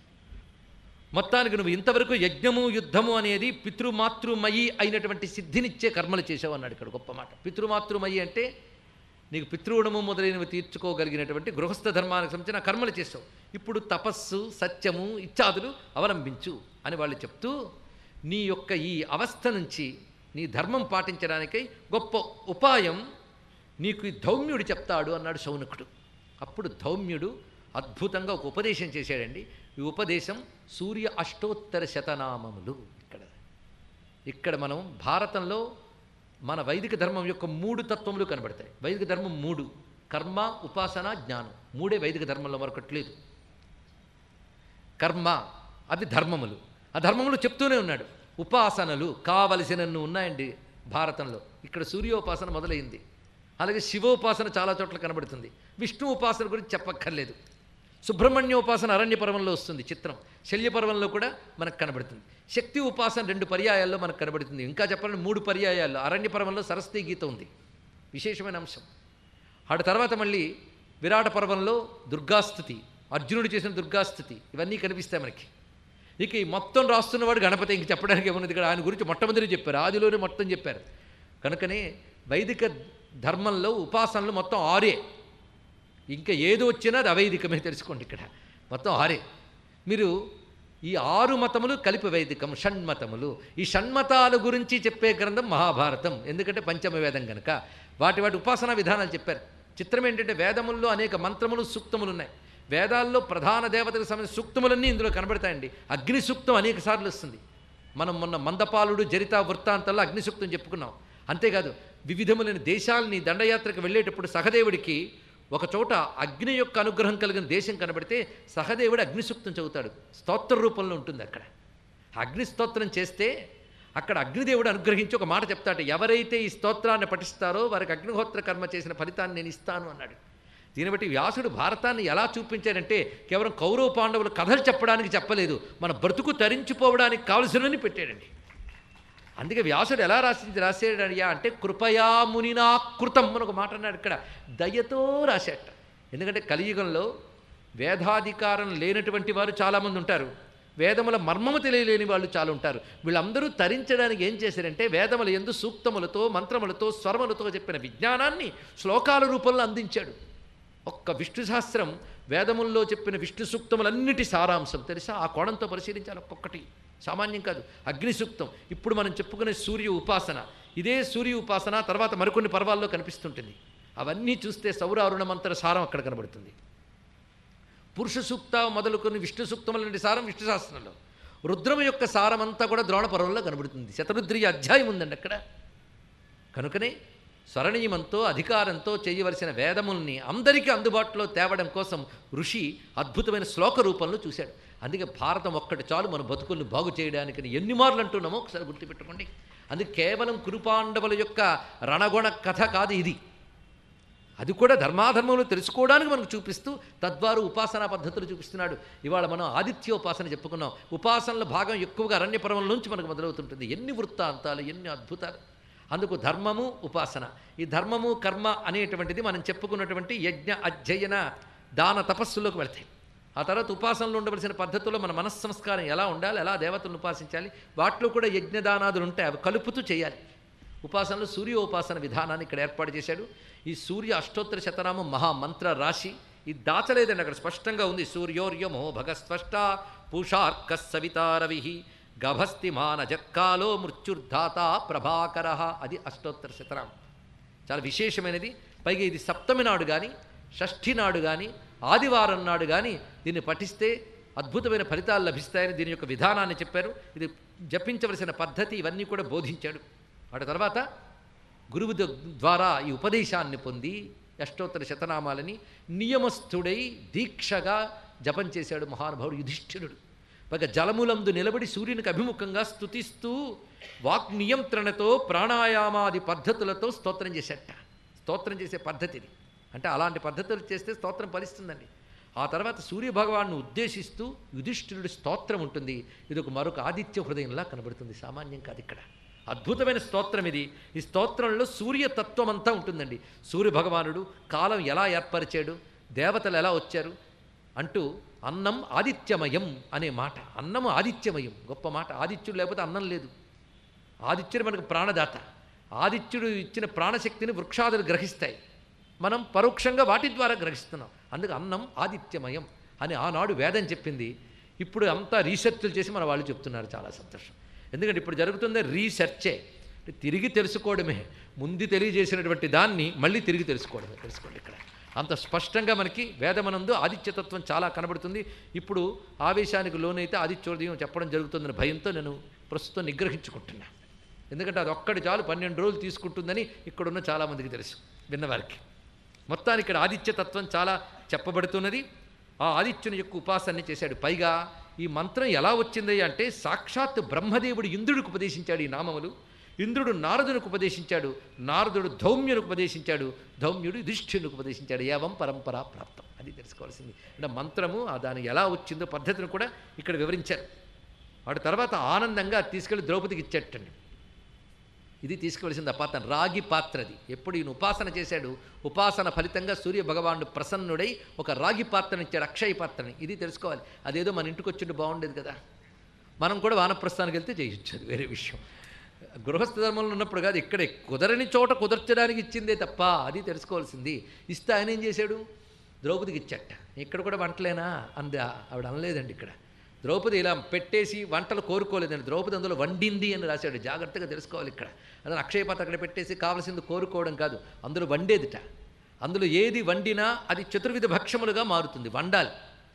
మొత్తానికి నువ్వు ఇంతవరకు యజ్ఞము యుద్ధము అనేది పితృమాతృమయి అయినటువంటి సిద్ధినిచ్చే కర్మలు చేసావు అన్నాడు ఇక్కడ గొప్ప మాట పితృమాతృమయి అంటే నీకు పితృణము మొదలైనవి తీర్చుకోగలిగినటువంటి గృహస్థ ధర్మానికి సంబంధించిన కర్మలు చేసావు ఇప్పుడు తపస్సు సత్యము ఇత్యాదులు అవలంబించు అని వాళ్ళు చెప్తూ నీ యొక్క ఈ అవస్థ నుంచి నీ ధర్మం పాటించడానికై గొప్ప ఉపాయం నీకు ఈ ధౌమ్యుడు చెప్తాడు అన్నాడు శౌనకుడు అప్పుడు ధౌమ్యుడు అద్భుతంగా ఒక ఉపదేశం చేశాడండి ఈ ఉపదేశం సూర్య అష్టోత్తర శతనామములు ఇక్కడ ఇక్కడ మనం భారతంలో మన వైదిక ధర్మం యొక్క మూడు తత్వములు కనబడతాయి వైదిక ధర్మం మూడు కర్మ ఉపాసన జ్ఞానం మూడే వైదిక ధర్మంలో మరొకటి లేదు కర్మ అది ధర్మములు ఆ ధర్మములు చెప్తూనే ఉన్నాడు ఉపాసనలు కావలసినన్ను ఉన్నాయండి భారతంలో ఇక్కడ సూర్యోపాసన మొదలైంది అలాగే శివోపాసన చాలా చోట్ల కనబడుతుంది విష్ణు ఉపాసన గురించి చెప్పక్కర్లేదు సుబ్రహ్మణ్యోపాసన అరణ్య పర్వంలో వస్తుంది చిత్రం శల్య పర్వంలో కూడా మనకు కనబడుతుంది శక్తి ఉపాసన రెండు పర్యాయాల్లో మనకు కనబడుతుంది ఇంకా చెప్పాలంటే మూడు పర్యాయాల్లో అరణ్య పర్వంలో సరస్వతి గీత ఉంది విశేషమైన అంశం ఆడ తర్వాత మళ్ళీ విరాట పర్వంలో దుర్గాస్థుతి అర్జునుడు చేసిన దుర్గాస్థుతి ఇవన్నీ కనిపిస్తాయి మనకి ఇక ఈ మొత్తం రాస్తున్నవాడు గణపతి ఇంక చెప్పడానికి ఏమున్నది ఇక్కడ ఆయన గురించి మొట్టమొదటి చెప్పారు ఆదిలోనే మొత్తం చెప్పారు కనుకనే వైదిక ధర్మంలో ఉపాసనలు మొత్తం ఆరే ఇంకా ఏది వచ్చినా అది అవైదికమే తెలుసుకోండి ఇక్కడ మొత్తం ఆరే మీరు ఈ ఆరు మతములు కలిపి వైదికం షణ్మతములు ఈ షణ్మతాల గురించి చెప్పే గ్రంథం మహాభారతం ఎందుకంటే పంచమ వేదం కనుక వాటి వాటి ఉపాసనా విధానాలు చెప్పారు చిత్రం ఏంటంటే వేదముల్లో అనేక మంత్రములు సూక్తములు ఉన్నాయి వేదాల్లో ప్రధాన దేవతకు సంబంధించిన సూక్తములన్నీ ఇందులో కనబడతాయండి అగ్ని సూక్తం అనేక సార్లు వస్తుంది మనం మొన్న మందపాలుడు జరిత వృత్తాంతాల్లో అగ్ని సూక్తం చెప్పుకున్నాం అంతేకాదు వివిధములైన దేశాలని దండయాత్రకు వెళ్ళేటప్పుడు సహదేవుడికి ఒక చోట అగ్ని యొక్క అనుగ్రహం కలిగిన దేశం కనబడితే సహదేవుడు అగ్ని సూక్తం చదువుతాడు స్తోత్ర రూపంలో ఉంటుంది అక్కడ అగ్ని స్తోత్రం చేస్తే అక్కడ అగ్నిదేవుడు అనుగ్రహించి ఒక మాట చెప్తాడు ఎవరైతే ఈ స్తోత్రాన్ని పఠిస్తారో వారికి అగ్నిహోత్ర కర్మ చేసిన ఫలితాన్ని నేను ఇస్తాను అన్నాడు దీన్ని బట్టి వ్యాసుడు భారతాన్ని ఎలా చూపించాడంటే కేవలం కౌరవ పాండవులు కథలు చెప్పడానికి చెప్పలేదు మన బ్రతుకు తరించిపోవడానికి కావలసినవని పెట్టాడండి అందుకే వ్యాసుడు ఎలా రాసి రాసాడయ్యా అంటే కృపయా మునినా కృతం అని ఒక మాట అన్నాడు ఇక్కడ దయతో రాశాట ఎందుకంటే కలియుగంలో వేదాధికారం లేనటువంటి వారు చాలామంది ఉంటారు వేదముల మర్మము తెలియలేని వాళ్ళు చాలా ఉంటారు వీళ్ళందరూ తరించడానికి ఏం చేశారంటే వేదముల ఎందు సూక్తములతో మంత్రములతో స్వరములతో చెప్పిన విజ్ఞానాన్ని శ్లోకాల రూపంలో అందించాడు ఒక్క విష్ణు శాస్త్రం వేదముల్లో చెప్పిన విష్ణు సూక్తములన్నిటి సారాంశం తెలుసా ఆ కోణంతో పరిశీలించాలి ఒక్కొక్కటి సామాన్యం కాదు అగ్ని సూక్తం ఇప్పుడు మనం చెప్పుకునే సూర్య ఉపాసన ఇదే సూర్య ఉపాసన తర్వాత మరికొన్ని పర్వాల్లో కనిపిస్తుంటుంది అవన్నీ చూస్తే సౌర అరుణమంతర సారం అక్కడ కనబడుతుంది పురుష సూక్త మొదలుకొని విష్ణు సూక్తములంటి సారం విష్ణు శాస్త్రంలో రుద్రము యొక్క సారం అంతా కూడా ద్రోణ పర్వంలో కనబడుతుంది శతరుద్రీయ అధ్యాయం ఉందండి అక్కడ కనుకనే స్వరణీయమంతో అధికారంతో చేయవలసిన వేదముల్ని అందరికీ అందుబాటులో తేవడం కోసం ఋషి అద్భుతమైన శ్లోక రూపంలో చూశాడు అందుకే భారతం ఒక్కటి చాలు మన బతుకుల్ని బాగు చేయడానికి ఎన్ని మార్లు అంటున్నామో ఒకసారి గుర్తుపెట్టుకోండి అందుకే కేవలం కురుపాండవుల యొక్క రణగుణ కథ కాదు ఇది అది కూడా ధర్మాధర్మంలో తెలుసుకోవడానికి మనకు చూపిస్తూ తద్వారా ఉపాసనా పద్ధతులు చూపిస్తున్నాడు ఇవాళ మనం ఆదిత్యోపాసన చెప్పుకున్నాం ఉపాసనల భాగం ఎక్కువగా అరణ్యపర్వం నుంచి మనకు మొదలవుతుంటుంది ఎన్ని వృత్తాంతాలు ఎన్ని అద్భుతాలు అందుకు ధర్మము ఉపాసన ఈ ధర్మము కర్మ అనేటువంటిది మనం చెప్పుకున్నటువంటి యజ్ఞ అధ్యయన దాన తపస్సులోకి వెళ్తాయి ఆ తర్వాత ఉపాసనలో ఉండవలసిన పద్ధతుల్లో మన మనస్సంస్కారం ఎలా ఉండాలి ఎలా దేవతలను ఉపాసించాలి వాటిలో కూడా యజ్ఞదానాదులు ఉంటాయి అవి కలుపుతూ చేయాలి ఉపాసనలో సూర్యోపాసన విధానాన్ని ఇక్కడ ఏర్పాటు చేశాడు ఈ సూర్య అష్టోత్తర శతనామం మహామంత్ర రాశి ఇది దాచలేదండి అక్కడ స్పష్టంగా ఉంది సూర్యోర్యమో భగస్పష్ట పూషార్క సవితారవి గభస్తిమాన జక్కాలో మృత్యుర్ధాత ప్రభాకర అది అష్టోత్తర శతనామం చాలా విశేషమైనది పైగా ఇది సప్తమి నాడు కానీ షష్ఠి నాడు కానీ ఆదివారం నాడు కానీ దీన్ని పఠిస్తే అద్భుతమైన ఫలితాలు లభిస్తాయని దీని యొక్క విధానాన్ని చెప్పారు ఇది జపించవలసిన పద్ధతి ఇవన్నీ కూడా బోధించాడు వాటి తర్వాత గురువు ద- ద్వారా ఈ ఉపదేశాన్ని పొంది అష్టోత్తర శతనామాలని నియమస్థుడై దీక్షగా జపం చేశాడు మహానుభావుడు యుధిష్ఠిరుడు పైగా జలములందు నిలబడి సూర్యునికి అభిముఖంగా స్తుతిస్తూ వాక్ నియంత్రణతో ప్రాణాయామాది పద్ధతులతో స్తోత్రం చేసేట స్తోత్రం చేసే పద్ధతిది అంటే అలాంటి పద్ధతులు చేస్తే స్తోత్రం ఫలిస్తుందండి ఆ తర్వాత సూర్యభగవాన్ని ఉద్దేశిస్తూ యుధిష్ఠిరుడి స్తోత్రం ఉంటుంది ఇది ఒక మరొక ఆదిత్య హృదయంలా కనబడుతుంది సామాన్యం కాదు ఇక్కడ అద్భుతమైన స్తోత్రం ఇది ఈ స్తోత్రంలో సూర్యతత్వం అంతా ఉంటుందండి సూర్యభగవానుడు కాలం ఎలా ఏర్పరిచాడు దేవతలు ఎలా వచ్చారు అంటూ అన్నం ఆదిత్యమయం అనే మాట అన్నము ఆదిత్యమయం గొప్ప మాట ఆదిత్యుడు లేకపోతే అన్నం లేదు ఆదిత్యుడు మనకు ప్రాణదాత ఆదిత్యుడు ఇచ్చిన ప్రాణశక్తిని వృక్షాదులు గ్రహిస్తాయి మనం పరోక్షంగా వాటి ద్వారా గ్రహిస్తున్నాం అందుకు అన్నం ఆదిత్యమయం అని ఆనాడు వేదం చెప్పింది ఇప్పుడు అంతా రీసెర్చ్లు చేసి మన వాళ్ళు చెప్తున్నారు చాలా సంతోషం ఎందుకంటే ఇప్పుడు జరుగుతుంది రీసెర్చే అంటే తిరిగి తెలుసుకోవడమే ముందు తెలియజేసినటువంటి దాన్ని మళ్ళీ తిరిగి తెలుసుకోవడమే తెలుసుకోండి ఇక్కడ అంత స్పష్టంగా మనకి వేదమనందు ఆదిత్యతత్వం చాలా కనబడుతుంది ఇప్పుడు ఆవేశానికి లోనైతే ఆదిత్యోదయం చెప్పడం జరుగుతుందని భయంతో నేను ప్రస్తుతం నిగ్రహించుకుంటున్నా ఎందుకంటే అది ఒక్కటి చాలు పన్నెండు రోజులు తీసుకుంటుందని ఇక్కడున్న చాలామందికి తెలుసు విన్నవారికి మొత్తానికి ఇక్కడ ఆదిత్యతత్వం చాలా చెప్పబడుతున్నది ఆ ఆదిత్యుని యొక్క ఉపాసనని చేశాడు పైగా ఈ మంత్రం ఎలా వచ్చింది అంటే సాక్షాత్ బ్రహ్మదేవుడు ఇంద్రుడికి ఉపదేశించాడు ఈ నామములు ఇంద్రుడు నారదునికి ఉపదేశించాడు నారదుడు ధౌమ్యునికి ఉపదేశించాడు ధౌమ్యుడు యుధిష్ఠిరునికి ఉపదేశించాడు ఏవం పరంపరా ప్రాప్తం అది తెలుసుకోవాల్సింది అంటే మంత్రము ఆ దాని ఎలా వచ్చిందో పద్ధతిని కూడా ఇక్కడ వివరించారు వాడు తర్వాత ఆనందంగా తీసుకెళ్లి ద్రౌపదికి ఇచ్చేటండి ఇది తీసుకువలసింది ఆ పాత్ర రాగి పాత్రది ఎప్పుడు ఈయన ఉపాసన చేశాడు ఉపాసన ఫలితంగా సూర్య భగవానుడు ప్రసన్నుడై ఒక రాగి పాత్రని ఇచ్చాడు అక్షయ పాత్రని ఇది తెలుసుకోవాలి అదేదో మన ఇంటికి వచ్చింటే బాగుండేది కదా మనం కూడా వానప్రస్థానికి వెళ్తే చేయొచ్చు అది వేరే విషయం గృహస్థ ధర్మంలో ఉన్నప్పుడు కాదు ఇక్కడే కుదరని చోట కుదర్చడానికి ఇచ్చిందే తప్ప అది తెలుసుకోవాల్సింది ఇస్తే ఆయన ఏం చేశాడు ద్రౌపదికి ఇచ్చట ఇక్కడ కూడా వంటలేనా అంది ఆవిడ అనలేదండి ఇక్కడ ద్రౌపది ఇలా పెట్టేసి వంటలు కోరుకోలేదండి ద్రౌపది అందులో వండింది అని రాశాడు జాగ్రత్తగా తెలుసుకోవాలి ఇక్కడ అదే అక్షయపాత్ర అక్కడ పెట్టేసి కావలసింది కోరుకోవడం కాదు అందులో వండేదిట అందులో ఏది వండినా అది చతుర్విధ భక్ష్యములుగా మారుతుంది వండాలి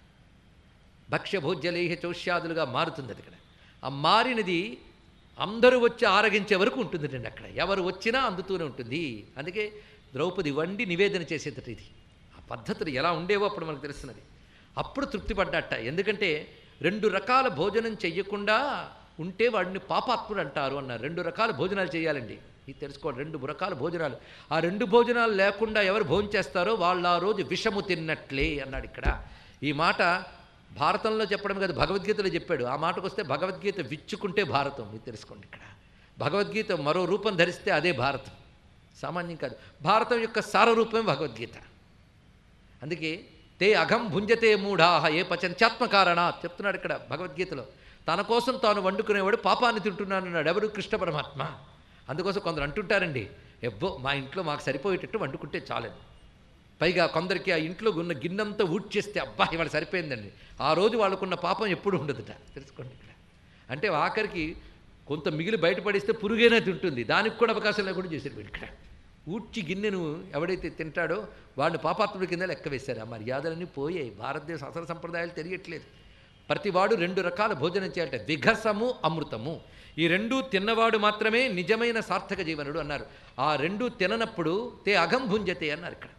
భక్ష్య భోజ్యలేహ చౌష్యాదులుగా మారుతుంది అది ఇక్కడ ఆ మారినది అందరూ వచ్చి ఆరగించే వరకు ఉంటుందండి అక్కడ ఎవరు వచ్చినా అందుతూనే ఉంటుంది అందుకే ద్రౌపది వండి నివేదన చేసేదట ఇది ఆ పద్ధతులు ఎలా ఉండేవో అప్పుడు మనకు తెలుస్తున్నది అప్పుడు తృప్తి పడ్డట ఎందుకంటే రెండు రకాల భోజనం చెయ్యకుండా ఉంటే వాడిని పాపాత్ముడు అంటారు అన్నారు రెండు రకాల భోజనాలు చేయాలండి ఇది తెలుసుకోండి రెండు రకాల భోజనాలు ఆ రెండు భోజనాలు లేకుండా ఎవరు భోజనం చేస్తారో వాళ్ళు ఆ రోజు విషము తిన్నట్లే అన్నాడు ఇక్కడ ఈ మాట భారతంలో చెప్పడం కాదు భగవద్గీతలో చెప్పాడు ఆ మాటకు వస్తే భగవద్గీత విచ్చుకుంటే భారతం ఇది తెలుసుకోండి ఇక్కడ భగవద్గీత మరో రూపం ధరిస్తే అదే భారతం సామాన్యం కాదు భారతం యొక్క సారరూపమే భగవద్గీత అందుకే తే అఘం భుంజతే మూఢాహ ఏ పచంత్యాత్మకారణ చెప్తున్నాడు ఇక్కడ భగవద్గీతలో తన కోసం తాను వండుకునేవాడు పాపాన్ని తింటున్నాను అన్నాడు ఎవరు కృష్ణ పరమాత్మ అందుకోసం కొందరు అంటుంటారండి ఎవ్వో మా ఇంట్లో మాకు సరిపోయేటట్టు వండుకుంటే చాలని పైగా కొందరికి ఆ ఇంట్లో ఉన్న గిన్నెంతా ఊడ్చేస్తే అబ్బా ఇవాళ సరిపోయిందండి ఆ రోజు వాళ్ళకున్న పాపం ఎప్పుడు ఉండదుట తెలుసుకోండి ఇక్కడ అంటే ఆఖరికి కొంత మిగిలి బయటపడిస్తే పురుగైనా తింటుంది దానికి కూడా అవకాశం లేకుండా చేశారు వీళ్ళు ఇక్కడ ఊడ్చి గిన్నెను ఎవడైతే తింటాడో వాడిని పాపాత్ముడి కింద లెక్క వేశారు ఆ మర్యాదలన్నీ పోయాయి భారతదేశ అసలు సంప్రదాయాలు తెలియట్లేదు ప్రతివాడు రెండు రకాల భోజనం చేయాలట విఘసము అమృతము ఈ రెండు తిన్నవాడు మాత్రమే నిజమైన సార్థక జీవనుడు అన్నారు ఆ రెండు తిననప్పుడు తే అఘం భుంజతే అన్నారు ఇక్కడ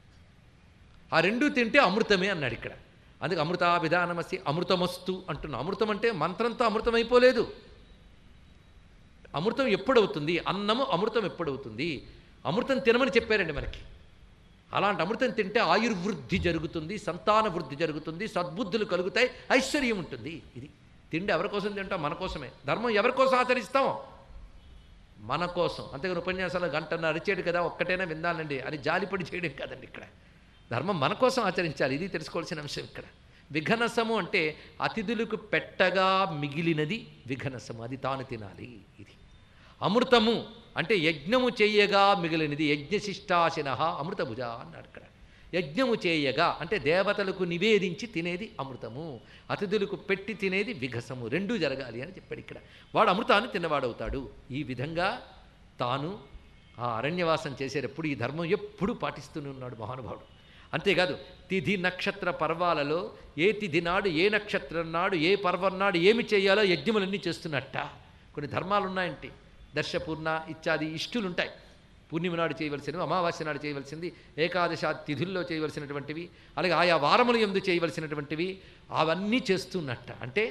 ఆ రెండు తింటే అమృతమే అన్నాడు ఇక్కడ అందుకే అమృతాభిధానమసి అమృతమస్తు అంటున్నా అమృతం అంటే మంత్రంతో అమృతం అయిపోలేదు అమృతం ఎప్పుడవుతుంది అన్నము అమృతం ఎప్పుడవుతుంది అమృతం తినమని చెప్పారండి మనకి అలాంటి అమృతం తింటే ఆయుర్వృద్ధి జరుగుతుంది సంతాన వృద్ధి జరుగుతుంది సద్బుద్ధులు కలుగుతాయి ఐశ్వర్యం ఉంటుంది ఇది తిండి ఎవరి కోసం తింటాం మన కోసమే ధర్మం ఎవరి కోసం ఆచరిస్తాం మన కోసం అంతేగాని ఉపన్యాసాలు గంటన్న అరిచేడు కదా ఒక్కటైనా విందాలండి అని జాలిపడి చేయడం కాదండి ఇక్కడ ధర్మం మన కోసం ఆచరించాలి ఇది తెలుసుకోవాల్సిన అంశం ఇక్కడ విఘనసము అంటే అతిథులకు పెట్టగా మిగిలినది విఘనసము అది తాను తినాలి ఇది అమృతము అంటే యజ్ఞము చేయగా మిగిలినది యజ్ఞశిష్టాశిన అమృతభుజ అన్నాడు ఇక్కడ యజ్ఞము చేయగా అంటే దేవతలకు నివేదించి తినేది అమృతము అతిథులకు పెట్టి తినేది విఘసము రెండూ జరగాలి అని చెప్పాడు ఇక్కడ వాడు అమృతాన్ని తిన్నవాడవుతాడు ఈ విధంగా తాను ఆ అరణ్యవాసం చేసేటప్పుడు ఈ ధర్మం ఎప్పుడూ పాటిస్తూనే ఉన్నాడు మహానుభావుడు అంతేకాదు తిథి నక్షత్ర పర్వాలలో ఏ తిథి నాడు ఏ నక్షత్రం నాడు ఏ పర్వం నాడు ఏమి చేయాలో యజ్ఞములన్నీ చేస్తున్నట్ట కొన్ని ధర్మాలు ఉన్నాయంటే దర్శపూర్ణ ఇత్యాది ఇష్టులు ఉంటాయి పూర్ణిమ నాడు చేయవలసినవి అమావాస్య నాడు చేయవలసింది ఏకాదశ తిథుల్లో చేయవలసినటువంటివి అలాగే ఆయా వారములు ఎందు చేయవలసినటువంటివి అవన్నీ చేస్తున్నట్ట అంటే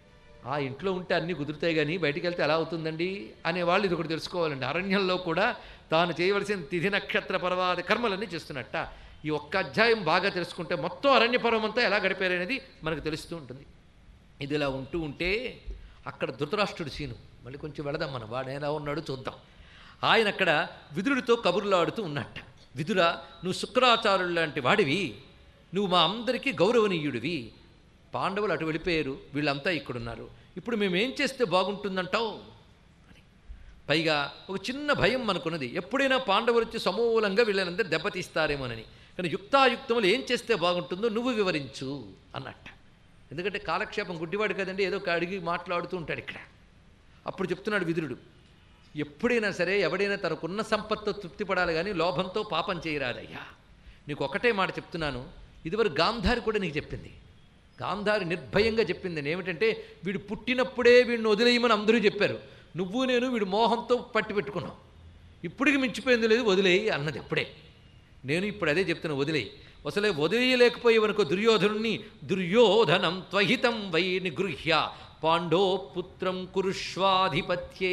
ఆ ఇంట్లో ఉంటే అన్నీ కుదురుతాయి కానీ బయటికి వెళ్తే ఎలా అవుతుందండి అనేవాళ్ళు ఇది ఒకటి తెలుసుకోవాలండి అరణ్యంలో కూడా తాను చేయవలసిన తిథి నక్షత్ర పర్వాది కర్మలన్నీ చేస్తున్నట్ట ఈ ఒక్క అధ్యాయం బాగా తెలుసుకుంటే మొత్తం అరణ్య పర్వం అంతా ఎలా గడిపారనేది మనకు తెలుస్తూ ఉంటుంది ఇది ఇలా ఉంటూ ఉంటే అక్కడ ధృతరాష్ట్రుడు సీను మళ్ళీ కొంచెం వెళదాం మనం వాడు ఎలా ఉన్నాడు చూద్దాం ఆయన అక్కడ విదురుడితో కబుర్లాడుతూ ఉన్నట్ట విదుర నువ్వు శుక్రాచార్యులు లాంటి వాడివి నువ్వు మా అందరికీ గౌరవనీయుడివి పాండవులు అటు వెళ్ళిపోయారు వీళ్ళంతా ఇక్కడున్నారు ఇప్పుడు మేము ఏం చేస్తే బాగుంటుందంటావు అని పైగా ఒక చిన్న భయం మనకున్నది ఎప్పుడైనా పాండవులు వచ్చి సమూలంగా వీళ్ళనందరూ దెబ్బతీస్తారేమోనని కానీ యుక్తాయుక్తములు ఏం చేస్తే బాగుంటుందో నువ్వు వివరించు అన్నట్ట ఎందుకంటే కాలక్షేపం గుడ్డివాడు కదండి ఏదో ఒక అడిగి మాట్లాడుతూ ఉంటాడు ఇక్కడ అప్పుడు చెప్తున్నాడు విదురుడు ఎప్పుడైనా సరే ఎవడైనా తనకున్న సంపత్తో తృప్తిపడాలి కానీ లోభంతో పాపం చేయరాదయ్యా నీకు ఒకటే మాట చెప్తున్నాను ఇదివరకు గాంధారి కూడా నీకు చెప్పింది గాంధారి నిర్భయంగా చెప్పింది ఏమిటంటే వీడు పుట్టినప్పుడే వీడిని వదిలేయమని అందరూ చెప్పారు నువ్వు నేను వీడు మోహంతో పట్టి పెట్టుకున్నావు ఇప్పటికి మించిపోయింది లేదు వదిలేయి అన్నది ఎప్పుడే నేను ఇప్పుడు అదే చెప్తున్నా వదిలేయి అసలే వదిలేయలేకపోయేవనుకో దుర్యోధనుణ్ణి దుర్యోధనం త్వహితం వై నిగృహ్య పాండో పుత్రం కురుష్వాధిపత్యే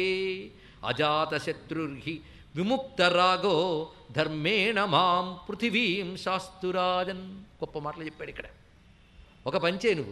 అజాతశత్రుర్హి విముక్త రాగో ధర్మేణ మాం పృథివీం శాస్తురాజన్ గొప్ప మాటలు చెప్పాడు ఇక్కడ ఒక పంచే నువ్వు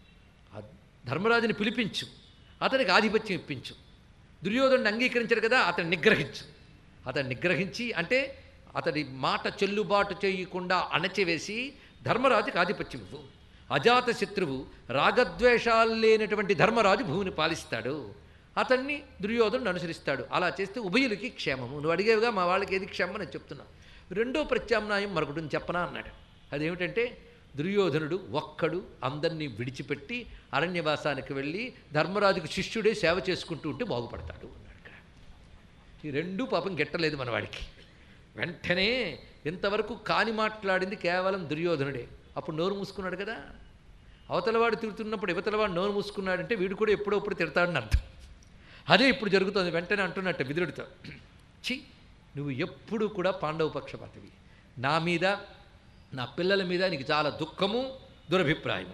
ఆ ధర్మరాజుని పిలిపించు అతనికి ఆధిపత్యం ఇప్పించు దుర్యోధనుడు అంగీకరించాడు కదా అతన్ని నిగ్రహించు అతన్ని నిగ్రహించి అంటే అతడి మాట చెల్లుబాటు చేయకుండా అణచివేసి ధర్మరాజుకి ఆధిపత్యం ఇవ్వు అజాత శత్రువు రాగద్వేషాలు లేనటువంటి ధర్మరాజు భూమిని పాలిస్తాడు అతన్ని దుర్యోధనుడు అనుసరిస్తాడు అలా చేస్తే ఉభయులకి క్షేమము నువ్వు అడిగేవిగా మా వాళ్ళకి ఏది క్షేమం అని చెప్తున్నా రెండో ప్రత్యామ్నాయం మరొకటి చెప్పనా అన్నాడు అదేమిటంటే దుర్యోధనుడు ఒక్కడు అందరినీ విడిచిపెట్టి అరణ్యవాసానికి వెళ్ళి ధర్మరాజుకు శిష్యుడే సేవ చేసుకుంటూ ఉంటే బాగుపడతాడు అన్నాడు ఇక్కడ ఈ రెండూ పాపం గెట్టలేదు మనవాడికి వెంటనే ఇంతవరకు కాని మాట్లాడింది కేవలం దుర్యోధనుడే అప్పుడు నోరు మూసుకున్నాడు కదా అవతలవాడు తిడుతున్నప్పుడు యువతలవాడు నోరు మూసుకున్నాడంటే వీడు కూడా ఎప్పుడప్పుడు తిడతాడని అర్థం అదే ఇప్పుడు జరుగుతుంది వెంటనే అంటున్నట్టు విదురుడితో చి నువ్వు ఎప్పుడు కూడా పాండవ పక్షపాతివి నా మీద నా పిల్లల మీద నీకు చాలా దుఃఖము దురభిప్రాయము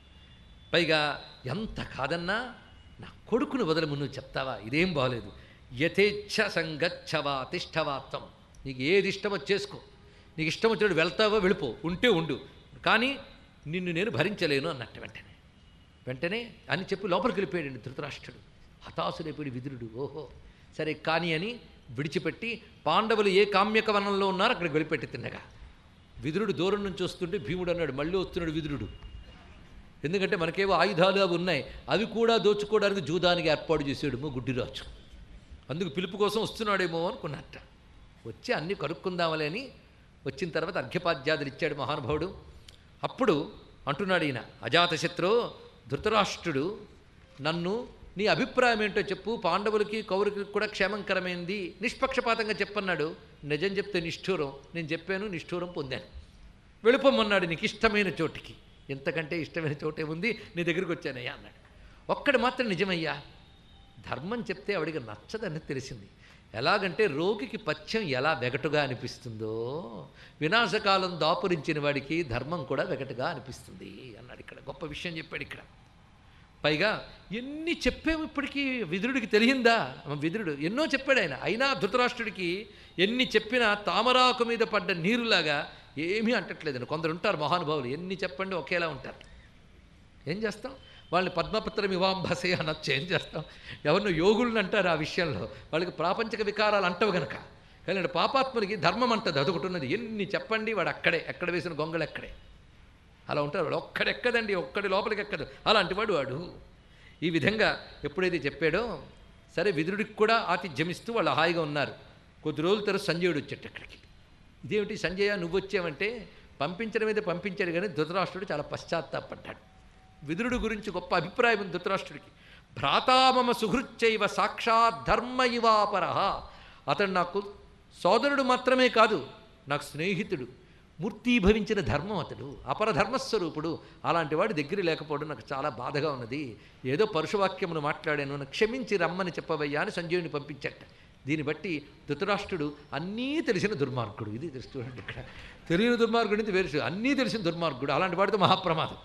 పైగా ఎంత కాదన్నా నా కొడుకును వదలము నువ్వు చెప్తావా ఇదేం బాగలేదు యథేచ్ఛ సంగచ్చవా తిష్టవాత్వం నీకు ఏది ఇష్టమో చేసుకో నీకు ఇష్టం వచ్చినట్టు వెళ్తావో వెళ్ళిపో ఉంటే ఉండు కానీ నిన్ను నేను భరించలేను అన్నట్టు వెంటనే వెంటనే అని చెప్పి లోపలికి వెళ్ళిపోయాడు ధృతరాష్ట్రుడు హతాసులైపోయాడు విదురుడు ఓహో సరే కానీ అని విడిచిపెట్టి పాండవులు ఏ కామ్యక వనంలో ఉన్నారో అక్కడికి వెళ్ళిపెట్టి తిన్నగా విదురుడు దూరం నుంచి వస్తుంటే భీముడు అన్నాడు మళ్ళీ వస్తున్నాడు విదురుడు ఎందుకంటే మనకేవో ఆయుధాలు అవి ఉన్నాయి అవి కూడా దోచుకోవడానికి జూదానికి ఏర్పాటు చేసాడేమో గుడ్డిరాజు అందుకు పిలుపు కోసం వస్తున్నాడేమో అనుకున్నట్ట వచ్చి అన్నీ కనుక్కుందామలే అని వచ్చిన తర్వాత అర్ఘ్యపాద్యాదులు ఇచ్చాడు మహానుభావుడు అప్పుడు అంటున్నాడు ఈయన అజాతశత్రు ధృతరాష్ట్రుడు నన్ను నీ అభిప్రాయం ఏంటో చెప్పు పాండవులకి కౌరవులకి కూడా క్షేమంకరమైంది నిష్పక్షపాతంగా చెప్పన్నాడు నిజం చెప్తే నిష్ఠూరం నేను చెప్పాను నిష్ఠూరం పొందాను వెళ్ళిపోమన్నాడు నీకు ఇష్టమైన చోటికి ఎంతకంటే ఇష్టమైన చోటే ఉంది నీ దగ్గరికి వచ్చానయ్యా అన్నాడు ఒక్కడు మాత్రం నిజమయ్యా ధర్మం చెప్తే ఆవిడికి నచ్చదని తెలిసింది ఎలాగంటే రోగికి పథ్యం ఎలా వెగటుగా అనిపిస్తుందో వినాశకాలం దాపురించిన వాడికి ధర్మం కూడా వెగటుగా అనిపిస్తుంది అన్నాడు ఇక్కడ గొప్ప విషయం చెప్పాడు ఇక్కడ పైగా ఎన్ని చెప్పాము ఇప్పటికీ విదురుడికి తెలియందా విదురుడు ఎన్నో చెప్పాడు ఆయన అయినా ధృతరాష్ట్రుడికి ఎన్ని చెప్పినా తామరాకు మీద పడ్డ నీరులాగా ఏమీ అంటట్లేదండి కొందరు ఉంటారు మహానుభావులు ఎన్ని చెప్పండి ఒకేలా ఉంటారు ఏం చేస్తాం వాళ్ళని పద్మపత్రం ఇవాంభసే అనొచ్చు ఏం చేస్తాం ఎవరినో యోగులను అంటారు ఆ విషయంలో వాళ్ళకి ప్రాపంచిక వికారాలు అంటవు గనక కానీ పాపాత్ములకి ధర్మం అంటది అదొకటి ఉన్నది ఎన్ని చెప్పండి వాడు అక్కడే ఎక్కడ వేసిన గొంగళి ఎక్కడే అలా ఉంటారు వాడు ఒక్కడెక్కదండి ఒక్కడి లోపలికి ఎక్కదు అలాంటి వాడు వాడు ఈ విధంగా ఎప్పుడైతే చెప్పాడో సరే విదురుడికి కూడా ఆతిథ్యమిస్తూ వాళ్ళు హాయిగా ఉన్నారు కొద్ది రోజుల తర్వాత సంజయుడు వచ్చేట అక్కడికి ఇదేమిటి సంజయ నువ్వు వచ్చావంటే పంపించడం మీద పంపించాడు కానీ ధృతరాష్ట్రుడు చాలా పశ్చాత్తాపడ్డాడు విదురుడు గురించి గొప్ప అభిప్రాయం ఉంది ధృతరాష్ట్రుడికి భ్రాతామమ సుహృచ్చైవ సాక్షాత్ ధర్మ ఇవాపర అతడు నాకు సోదరుడు మాత్రమే కాదు నాకు స్నేహితుడు మూర్తీభవించిన ధర్మం అతడు అపరధర్మస్వరూపుడు అలాంటి వాడి దగ్గర లేకపోవడం నాకు చాలా బాధగా ఉన్నది ఏదో పరుషవాక్యమును మాట్లాడాను నన్ను క్షమించి రమ్మని చెప్పవయ్యా అని సంజయుని పంపించట దీన్ని బట్టి ధృతరాష్ట్రుడు అన్నీ తెలిసిన దుర్మార్గుడు ఇది చూడండి ఇక్కడ తెలియని దుర్మార్గుడు నుంచి వేరు అన్నీ తెలిసిన దుర్మార్గుడు అలాంటి వాడితో మహాప్రమాదం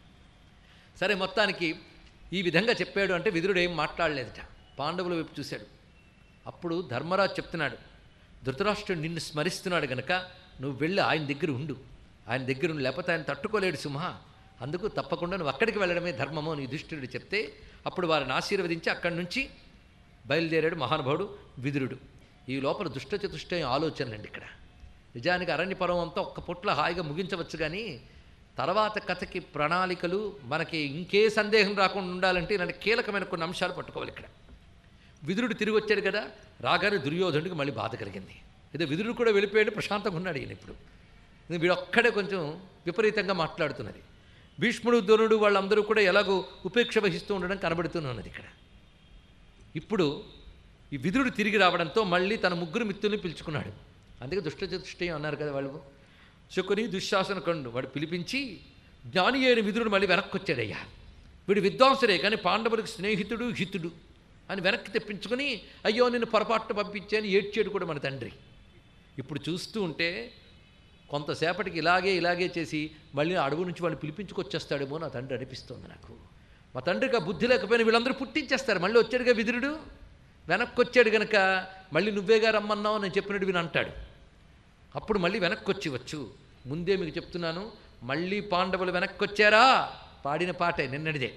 సరే మొత్తానికి ఈ విధంగా చెప్పాడు అంటే విదురుడు ఏం మాట్లాడలేదట పాండవుల వైపు చూశాడు అప్పుడు ధర్మరాజు చెప్తున్నాడు ధృతరాష్ట్రుడు నిన్ను స్మరిస్తున్నాడు గనక నువ్వు వెళ్ళి ఆయన దగ్గర ఉండు ఆయన దగ్గర ఉండి లేకపోతే ఆయన తట్టుకోలేడు సింహ అందుకు తప్పకుండా నువ్వు అక్కడికి వెళ్ళడమే ధర్మము అని యుధిష్ఠిరుడు చెప్తే అప్పుడు వారిని ఆశీర్వదించి అక్కడి నుంచి బయలుదేరాడు మహానుభావుడు విదురుడు ఈ లోపల దుష్ట చతుష్టయం ఆలోచనలండి ఇక్కడ నిజానికి అరణ్య పర్వం అంతా ఒక్క పుట్ల హాయిగా ముగించవచ్చు కానీ తర్వాత కథకి ప్రణాళికలు మనకి ఇంకే సందేహం రాకుండా ఉండాలంటే ఇలాంటి కీలకమైన కొన్ని అంశాలు పట్టుకోవాలి ఇక్కడ విదురుడు తిరిగి వచ్చాడు కదా రాగానే దుర్యోధనుడికి మళ్ళీ బాధ కలిగింది ఏదో విదురుడు కూడా వెళ్ళిపోయాడు ప్రశాంతంగా ఉన్నాడు ఈయన ఇప్పుడు వీడొక్కడే కొంచెం విపరీతంగా మాట్లాడుతున్నది భీష్ముడు ద్రోణుడు వాళ్ళందరూ కూడా ఎలాగో ఉపేక్ష వహిస్తూ ఉండడం కనబడుతూనే ఉన్నది ఇక్కడ ఇప్పుడు ఈ విదురుడు తిరిగి రావడంతో మళ్ళీ తన ముగ్గురు మిత్రుల్ని పిలుచుకున్నాడు అందుకే దుష్ట చతుష్టయం అన్నారు కదా వాళ్ళు శకుని దుశ్శాసన కండు వాడు పిలిపించి జ్ఞాని అయిన విదురుడు మళ్ళీ వెనక్కి వచ్చాడయ్యా వీడు విద్వాంసుడే కానీ పాండవులకు స్నేహితుడు హితుడు అని వెనక్కి తెప్పించుకొని అయ్యో నేను పొరపాటు పంపించాను ఏడ్చాడు కూడా మన తండ్రి ఇప్పుడు చూస్తూ ఉంటే కొంతసేపటికి ఇలాగే ఇలాగే చేసి మళ్ళీ అడవు నుంచి వాడిని పిలిపించుకొచ్చేస్తాడేమో నా తండ్రి అనిపిస్తోంది నాకు మా తండ్రికి ఆ బుద్ధి లేకపోయినా వీళ్ళందరూ పుట్టించేస్తారు మళ్ళీ వచ్చాడుగా విదురుడు వెనక్కి వచ్చాడు గనక మళ్ళీ నువ్వేగా రమ్మన్నావు నేను చెప్పినట్టు విని అంటాడు అప్పుడు మళ్ళీ వెనక్కి వచ్చి వచ్చు ముందే మీకు చెప్తున్నాను మళ్ళీ పాండవులు వెనక్కి వచ్చారా పాడిన పాటే నిన్నటిదే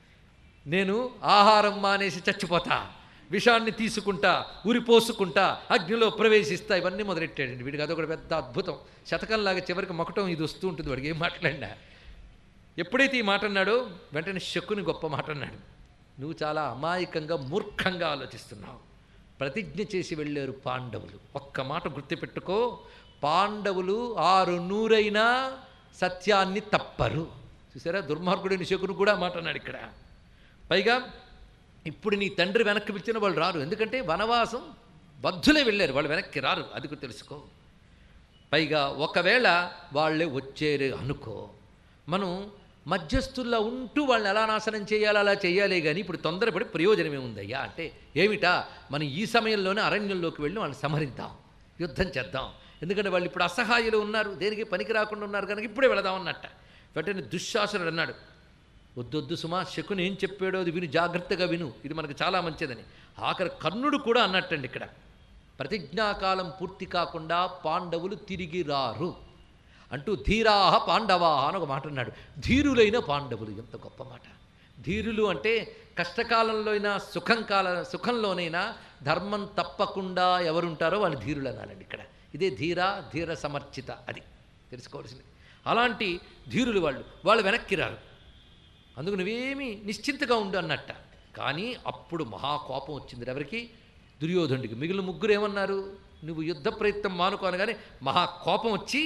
నేను ఆహారం మానేసి చచ్చిపోతా విషాన్ని తీసుకుంటా ఉరిపోసుకుంటా అగ్నిలో ప్రవేశిస్తా ఇవన్నీ మొదలెట్టాడండి వీడికి అదొకటి పెద్ద అద్భుతం శతకంలాగా చివరికి మొకటం ఇది వస్తూ ఉంటుంది వాడికి ఏం మాట్లాడినా ఎప్పుడైతే ఈ మాట అన్నాడో వెంటనే శక్కుని గొప్ప మాట అన్నాడు నువ్వు చాలా అమాయకంగా మూర్ఖంగా ఆలోచిస్తున్నావు ప్రతిజ్ఞ చేసి వెళ్ళారు పాండవులు ఒక్క మాట గుర్తుపెట్టుకో పాండవులు ఆరు నూరైనా సత్యాన్ని తప్పరు చూసారా దుర్మార్గుడిని శకును కూడా మాట అన్నాడు ఇక్కడ పైగా ఇప్పుడు నీ తండ్రి వెనక్కి పిలిచిన వాళ్ళు రారు ఎందుకంటే వనవాసం బద్ధులే వెళ్ళారు వాళ్ళు వెనక్కి రారు అది కూడా తెలుసుకో పైగా ఒకవేళ వాళ్ళే వచ్చేరు అనుకో మనం మధ్యస్థుల్లో ఉంటూ వాళ్ళని ఎలా నాశనం చేయాలో అలా చేయాలి కానీ ఇప్పుడు తొందరపడి ప్రయోజనం ఏముందయ్యా అంటే ఏమిటా మనం ఈ సమయంలోనే అరణ్యంలోకి వెళ్ళి వాళ్ళని సంహరిద్దాం యుద్ధం చేద్దాం ఎందుకంటే వాళ్ళు ఇప్పుడు అసహాయులు ఉన్నారు దేనికి పనికి రాకుండా ఉన్నారు కనుక ఇప్పుడే వెళదాం అన్నట్ట వెంటనే దుశ్శాసనుడు అన్నాడు వద్దొద్దు సుమా శకుని ఏం చెప్పాడో అది విను జాగ్రత్తగా విను ఇది మనకు చాలా మంచిదని ఆఖరి కర్ణుడు కూడా అన్నట్టండి ఇక్కడ ప్రతిజ్ఞాకాలం పూర్తి కాకుండా పాండవులు తిరిగి రారు అంటూ ధీరాహ పాండవా అని ఒక మాట అన్నాడు ధీరులైన పాండవులు ఎంత గొప్ప మాట ధీరులు అంటే కష్టకాలంలో అయినా సుఖం కాల సుఖంలోనైనా ధర్మం తప్పకుండా ఎవరుంటారో వాళ్ళు ధీరులు అనాలండి ఇక్కడ ఇదే ధీర ధీర సమర్చిత అది తెలుసుకోవాల్సింది అలాంటి ధీరులు వాళ్ళు వాళ్ళు వెనక్కి రారు అందుకు నువ్వేమీ నిశ్చింతగా ఉండు అన్నట్ట కానీ అప్పుడు మహాకోపం వచ్చింది ఎవరికి దుర్యోధనుడికి మిగిలిన ముగ్గురు ఏమన్నారు నువ్వు యుద్ధ ప్రయత్నం మానుకోనగానే మహాకోపం వచ్చి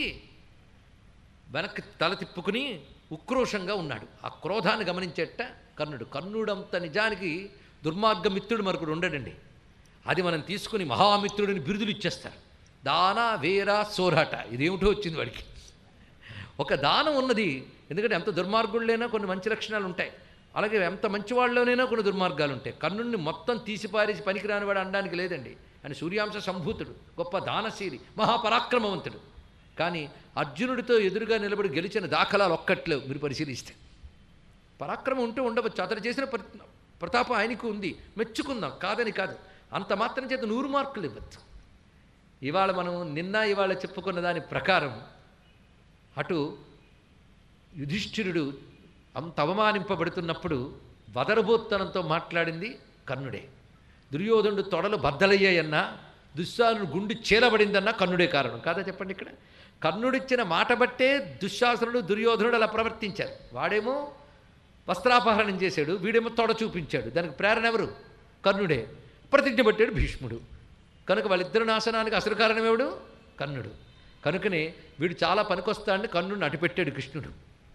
వెనక్కి తల తిప్పుకుని ఉక్రోషంగా ఉన్నాడు ఆ క్రోధాన్ని గమనించేట కర్ణుడు కర్ణుడంత నిజానికి దుర్మార్గ మిత్రుడు మరొకడు ఉండడండి అది మనం తీసుకుని మహామిత్రుడిని బిరుదులు ఇచ్చేస్తారు దాన వీర సోరాట ఇదేమిటో వచ్చింది వాడికి ఒక దానం ఉన్నది ఎందుకంటే ఎంత దుర్మార్గుళ్ళైనా కొన్ని మంచి లక్షణాలు ఉంటాయి అలాగే ఎంత మంచి వాళ్ళలోనైనా కొన్ని దుర్మార్గాలు ఉంటాయి కర్ణుడిని మొత్తం తీసిపారేసి పనికిరాని వాడు అనడానికి లేదండి అని సూర్యాంశ సంభూతుడు గొప్ప దానశీలి మహాపరాక్రమవంతుడు కానీ అర్జునుడితో ఎదురుగా నిలబడి గెలిచిన దాఖలాలు ఒక్కట్లేవు మీరు పరిశీలిస్తే పరాక్రమం ఉంటూ ఉండవచ్చు అతను చేసిన ప్ర- ప్రతాపం ఆయనకు ఉంది మెచ్చుకుందాం కాదని కాదు అంత మాత్రం చేత నూరు మార్కులు ఇవ్వచ్చు ఇవాళ మనం నిన్న ఇవాళ చెప్పుకున్న దాని ప్రకారం అటు యుధిష్ఠిరుడు అంత అవమానింపబడుతున్నప్పుడు వదరబోత్తనంతో మాట్లాడింది కర్ణుడే దుర్యోధనుడు తొడలు బద్దలయ్యాయన్నా దుశ్శాసనుడు గుండు చీలబడిందన్నా కర్ణుడే కారణం కాదా చెప్పండి ఇక్కడ కర్ణుడిచ్చిన మాట బట్టే దుశ్శాసనుడు దుర్యోధనుడు అలా ప్రవర్తించారు వాడేమో వస్త్రాపహరణం చేశాడు వీడేమో తొడ చూపించాడు దానికి ప్రేరణ ఎవరు కర్ణుడే ప్రతిజ్ఞ పట్టాడు భీష్ముడు కనుక వాళ్ళిద్దరు నాశనానికి అసలు కారణం ఎవడు కర్ణుడు కనుకనే వీడు చాలా పనికొస్తాడని కర్ణుడిని అటుపెట్టాడు కృష్ణుడు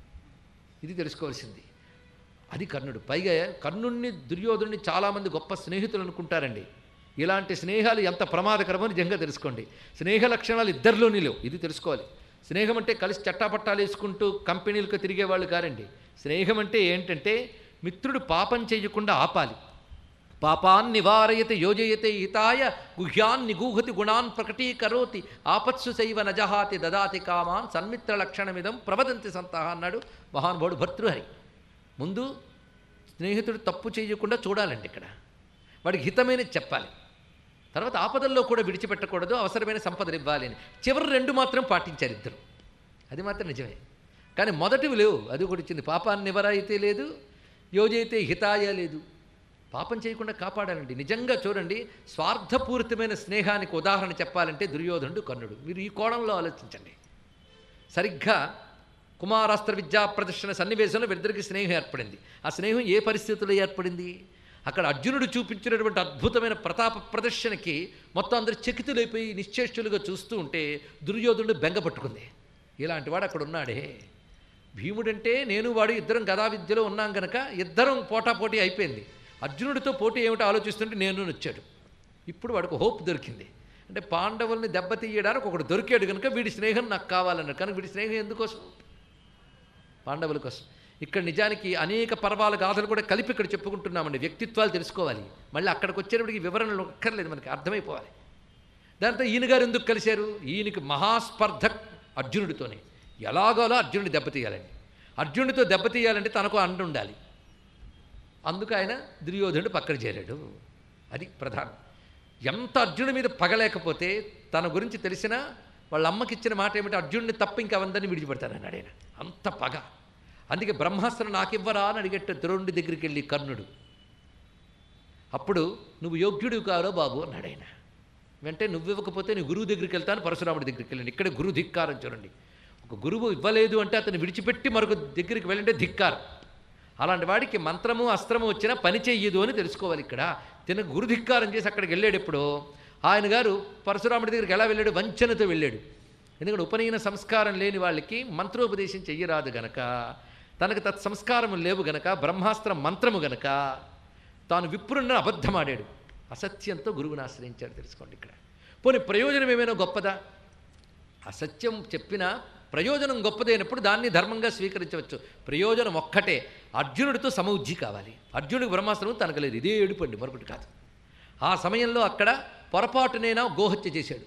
ఇది తెలుసుకోవాల్సింది అది కర్ణుడు పైగా కర్ణుణ్ణి దుర్యోధుడిని చాలామంది గొప్ప స్నేహితులు అనుకుంటారండి ఇలాంటి స్నేహాలు ఎంత ప్రమాదకరమని నిజంగా తెలుసుకోండి స్నేహ లక్షణాలు ఇద్దరిలోని లేవు ఇది తెలుసుకోవాలి స్నేహం అంటే కలిసి చట్టాపట్టాలు వేసుకుంటూ కంపెనీలకు తిరిగేవాళ్ళు కారండి స్నేహం అంటే ఏంటంటే మిత్రుడు పాపం చేయకుండా ఆపాలి పాపాన్ నివారయతే యోజయతే హితాయ గుహ్యాన్ నిగూహతి గుణాన్ ప్రకటీకరోతి ఆపత్సు శైవ నజహాతి దదాతి కామాన్ సన్మిత్ర లక్షణమిదం ప్రవదంతి సంతహ అన్నాడు మహానుభావుడు భర్తృహరి ముందు స్నేహితుడు తప్పు చేయకుండా చూడాలండి ఇక్కడ వాడికి హితమైనది చెప్పాలి తర్వాత ఆపదల్లో కూడా విడిచిపెట్టకూడదు అవసరమైన సంపదలు ఇవ్వాలి అని చివరి రెండు మాత్రం పాటించారు ఇద్దరు అది మాత్రం నిజమే కానీ మొదటివి లేవు అది ఒకటి ఇచ్చింది పాపాన్ని నివరాయితే లేదు యోజైతే హితాయ లేదు పాపం చేయకుండా కాపాడాలండి నిజంగా చూడండి స్వార్థపూరితమైన స్నేహానికి ఉదాహరణ చెప్పాలంటే దుర్యోధనుడు కర్ణుడు మీరు ఈ కోణంలో ఆలోచించండి సరిగ్గా కుమారాస్త్ర విద్యా ప్రదర్శన సన్నివేశంలో వీరిద్దరికి స్నేహం ఏర్పడింది ఆ స్నేహం ఏ పరిస్థితుల్లో ఏర్పడింది అక్కడ అర్జునుడు చూపించినటువంటి అద్భుతమైన ప్రతాప ప్రదర్శనకి మొత్తం అందరూ చకితులైపోయి నిశ్చేష్టులుగా చూస్తూ ఉంటే దుర్యోధనుడు బెంగ పట్టుకుంది ఇలాంటి వాడు అక్కడ ఉన్నాడే భీముడంటే నేను వాడు ఇద్దరం గదా విద్యలో ఉన్నాం గనక ఇద్దరం పోటాపోటీ అయిపోయింది అర్జునుడితో పోటీ ఏమిటో ఆలోచిస్తుంటే నేను వచ్చాడు ఇప్పుడు వాడికి హోప్ దొరికింది అంటే పాండవుల్ని దెబ్బతీయడానికి ఒకడు దొరికాడు కనుక వీడి స్నేహం నాకు కావాలన్నాడు కనుక వీడి స్నేహం ఎందుకోసం పాండవుల కోసం ఇక్కడ నిజానికి అనేక పర్వాల గాథలు కూడా కలిపి ఇక్కడ చెప్పుకుంటున్నామండి వ్యక్తిత్వాలు తెలుసుకోవాలి మళ్ళీ అక్కడికి వచ్చేటప్పటికి వివరణలు ఒక్కర్లేదు మనకి అర్థమైపోవాలి దాంతో ఈయన గారు ఎందుకు కలిశారు ఈయనకి మహాస్పర్ధ అర్జునుడితోనే ఎలాగోలా అర్జునుడి దెబ్బతీయాలండి అర్జునుడితో దెబ్బతీయాలంటే తనకు అండ ఉండాలి అందుకు ఆయన దుర్యోధనుడు పక్కన చేరాడు అది ప్రధానం ఎంత అర్జునుడి మీద పగలేకపోతే తన గురించి తెలిసినా వాళ్ళ అమ్మకి ఇచ్చిన మాట ఏమిటి అర్జునుడిని తప్ప ఇంకా అందరినీ విడిచిపెడతానన్నాడు ఆయన అంత పగ అందుకే బ్రహ్మాస్త్రం నాకివ్వరా అని అడిగట్టు ద్రోణుడి దగ్గరికి వెళ్ళి కర్ణుడు అప్పుడు నువ్వు యోగ్యుడు కారో బాబు అన్నాడు ఆయన వెంటనే నువ్వు ఇవ్వకపోతే నీ గురువు దగ్గరికి వెళ్తాను పరశురాముడి దగ్గరికి వెళ్ళండి ఇక్కడ గురు ధిక్కారం చూడండి ఒక గురువు ఇవ్వలేదు అంటే అతను విడిచిపెట్టి మరొక దగ్గరికి వెళ్ళంటే ధిక్కారం అలాంటి వాడికి మంత్రము అస్త్రము వచ్చినా పని చెయ్యదు అని తెలుసుకోవాలి ఇక్కడ తిన గురుధిక్కారం చేసి అక్కడికి వెళ్ళాడు ఎప్పుడు ఆయన గారు పరశురాముడి దగ్గరికి ఎలా వెళ్ళాడు వంచనతో వెళ్ళాడు ఎందుకంటే ఉపనయన సంస్కారం లేని వాళ్ళకి మంత్రోపదేశం చెయ్యరాదు గనక తనకు తత్ సంస్కారం లేవు గనక బ్రహ్మాస్త్ర మంత్రము గనక తాను విప్రున్న అబద్ధమాడాడు అసత్యంతో గురువుని ఆశ్రయించాడు తెలుసుకోండి ఇక్కడ పోనీ ప్రయోజనం ఏమైనా గొప్పదా అసత్యం చెప్పినా ప్రయోజనం గొప్పదైనప్పుడు దాన్ని ధర్మంగా స్వీకరించవచ్చు ప్రయోజనం ఒక్కటే అర్జునుడితో సమౌజ్జి కావాలి అర్జునుడికి బ్రహ్మాస్త్రం తనకు లేదు ఇదే ఏడుపండి మరొకటి కాదు ఆ సమయంలో అక్కడ పొరపాటునైనా గోహత్య చేశాడు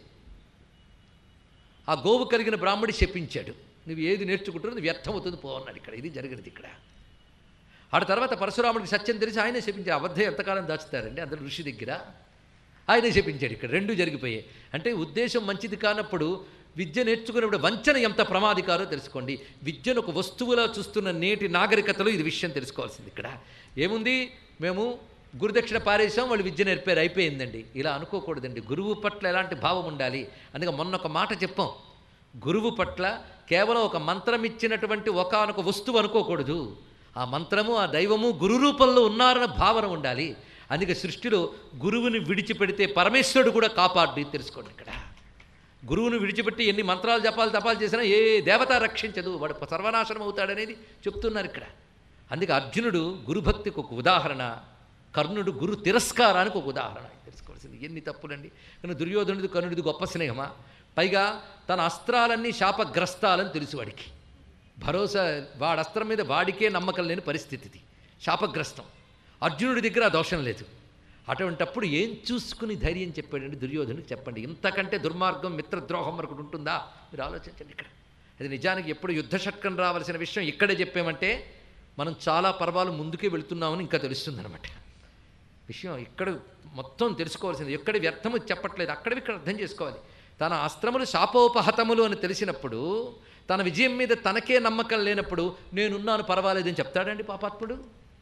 ఆ గోవు కలిగిన బ్రాహ్మడి శపించాడు నువ్వు ఏది నేర్చుకుంటున్నది వ్యర్థమవుతుంది పో అన్నాడు ఇక్కడ ఇది జరిగినది ఇక్కడ ఆడ తర్వాత పరశురాముడికి సత్యం తెలిసి ఆయనే శపించాడు అబద్ధం ఎంతకాలం దాచుతారండి అందరు ఋషి దగ్గర ఆయనే శపించాడు ఇక్కడ రెండు జరిగిపోయాయి అంటే ఉద్దేశం మంచిది కానప్పుడు విద్య నేర్చుకున్నప్పుడు వంచన ఎంత ప్రమాదికారో తెలుసుకోండి విద్యను ఒక వస్తువులా చూస్తున్న నేటి నాగరికతలో ఇది విషయం తెలుసుకోవాల్సింది ఇక్కడ ఏముంది మేము గురుదక్షిణ పారేశాం వాళ్ళు విద్య నేర్పారు అయిపోయిందండి ఇలా అనుకోకూడదండి గురువు పట్ల ఎలాంటి భావం ఉండాలి అందుకే మొన్న ఒక మాట చెప్పాం గురువు పట్ల కేవలం ఒక మంత్రం ఇచ్చినటువంటి ఒకనొక వస్తువు అనుకోకూడదు ఆ మంత్రము ఆ దైవము గురు రూపంలో ఉన్నారన్న భావన ఉండాలి అందుకే సృష్టిలో గురువుని విడిచిపెడితే పరమేశ్వరుడు కూడా కాపాడు ఇది తెలుసుకోండి ఇక్కడ గురువును విడిచిపెట్టి ఎన్ని మంత్రాలు జపాలు తపాలు చేసినా ఏ దేవత రక్షించదు వాడు సర్వనాశనం అవుతాడనేది చెప్తున్నారు ఇక్కడ అందుకే అర్జునుడు గురుభక్తికి ఒక ఉదాహరణ కర్ణుడు గురు తిరస్కారానికి ఒక ఉదాహరణ తెలుసుకోవాల్సింది ఎన్ని తప్పులండి కానీ దుర్యోధనుడిది కర్ణుడిది గొప్ప స్నేహమా పైగా తన అస్త్రాలన్నీ శాపగ్రస్తాలని తెలుసు వాడికి భరోసా వాడి అస్త్రం మీద వాడికే నమ్మకం లేని పరిస్థితి ఇది శాపగ్రస్తం అర్జునుడి దగ్గర ఆ దోషం లేదు అటువంటప్పుడు ఏం చూసుకుని ధైర్యం చెప్పాడండి దుర్యోధనుడికి చెప్పండి ఇంతకంటే దుర్మార్గం మిత్రద్రోహం మరొకటి ఉంటుందా మీరు ఆలోచించండి ఇక్కడ అది నిజానికి ఎప్పుడు యుద్ధ షట్కం రావాల్సిన విషయం ఇక్కడే చెప్పామంటే మనం చాలా పర్వాలు ముందుకే వెళుతున్నామని ఇంకా తెలుస్తుందన్నమాట విషయం ఇక్కడ మొత్తం తెలుసుకోవాల్సింది ఎక్కడ వ్యర్థము చెప్పట్లేదు అక్కడ ఇక్కడ అర్థం చేసుకోవాలి తన అస్త్రములు శాపోపహతములు అని తెలిసినప్పుడు తన విజయం మీద తనకే నమ్మకం లేనప్పుడు నేనున్నాను పర్వాలేదని చెప్తాడండి పాపాత్ముడు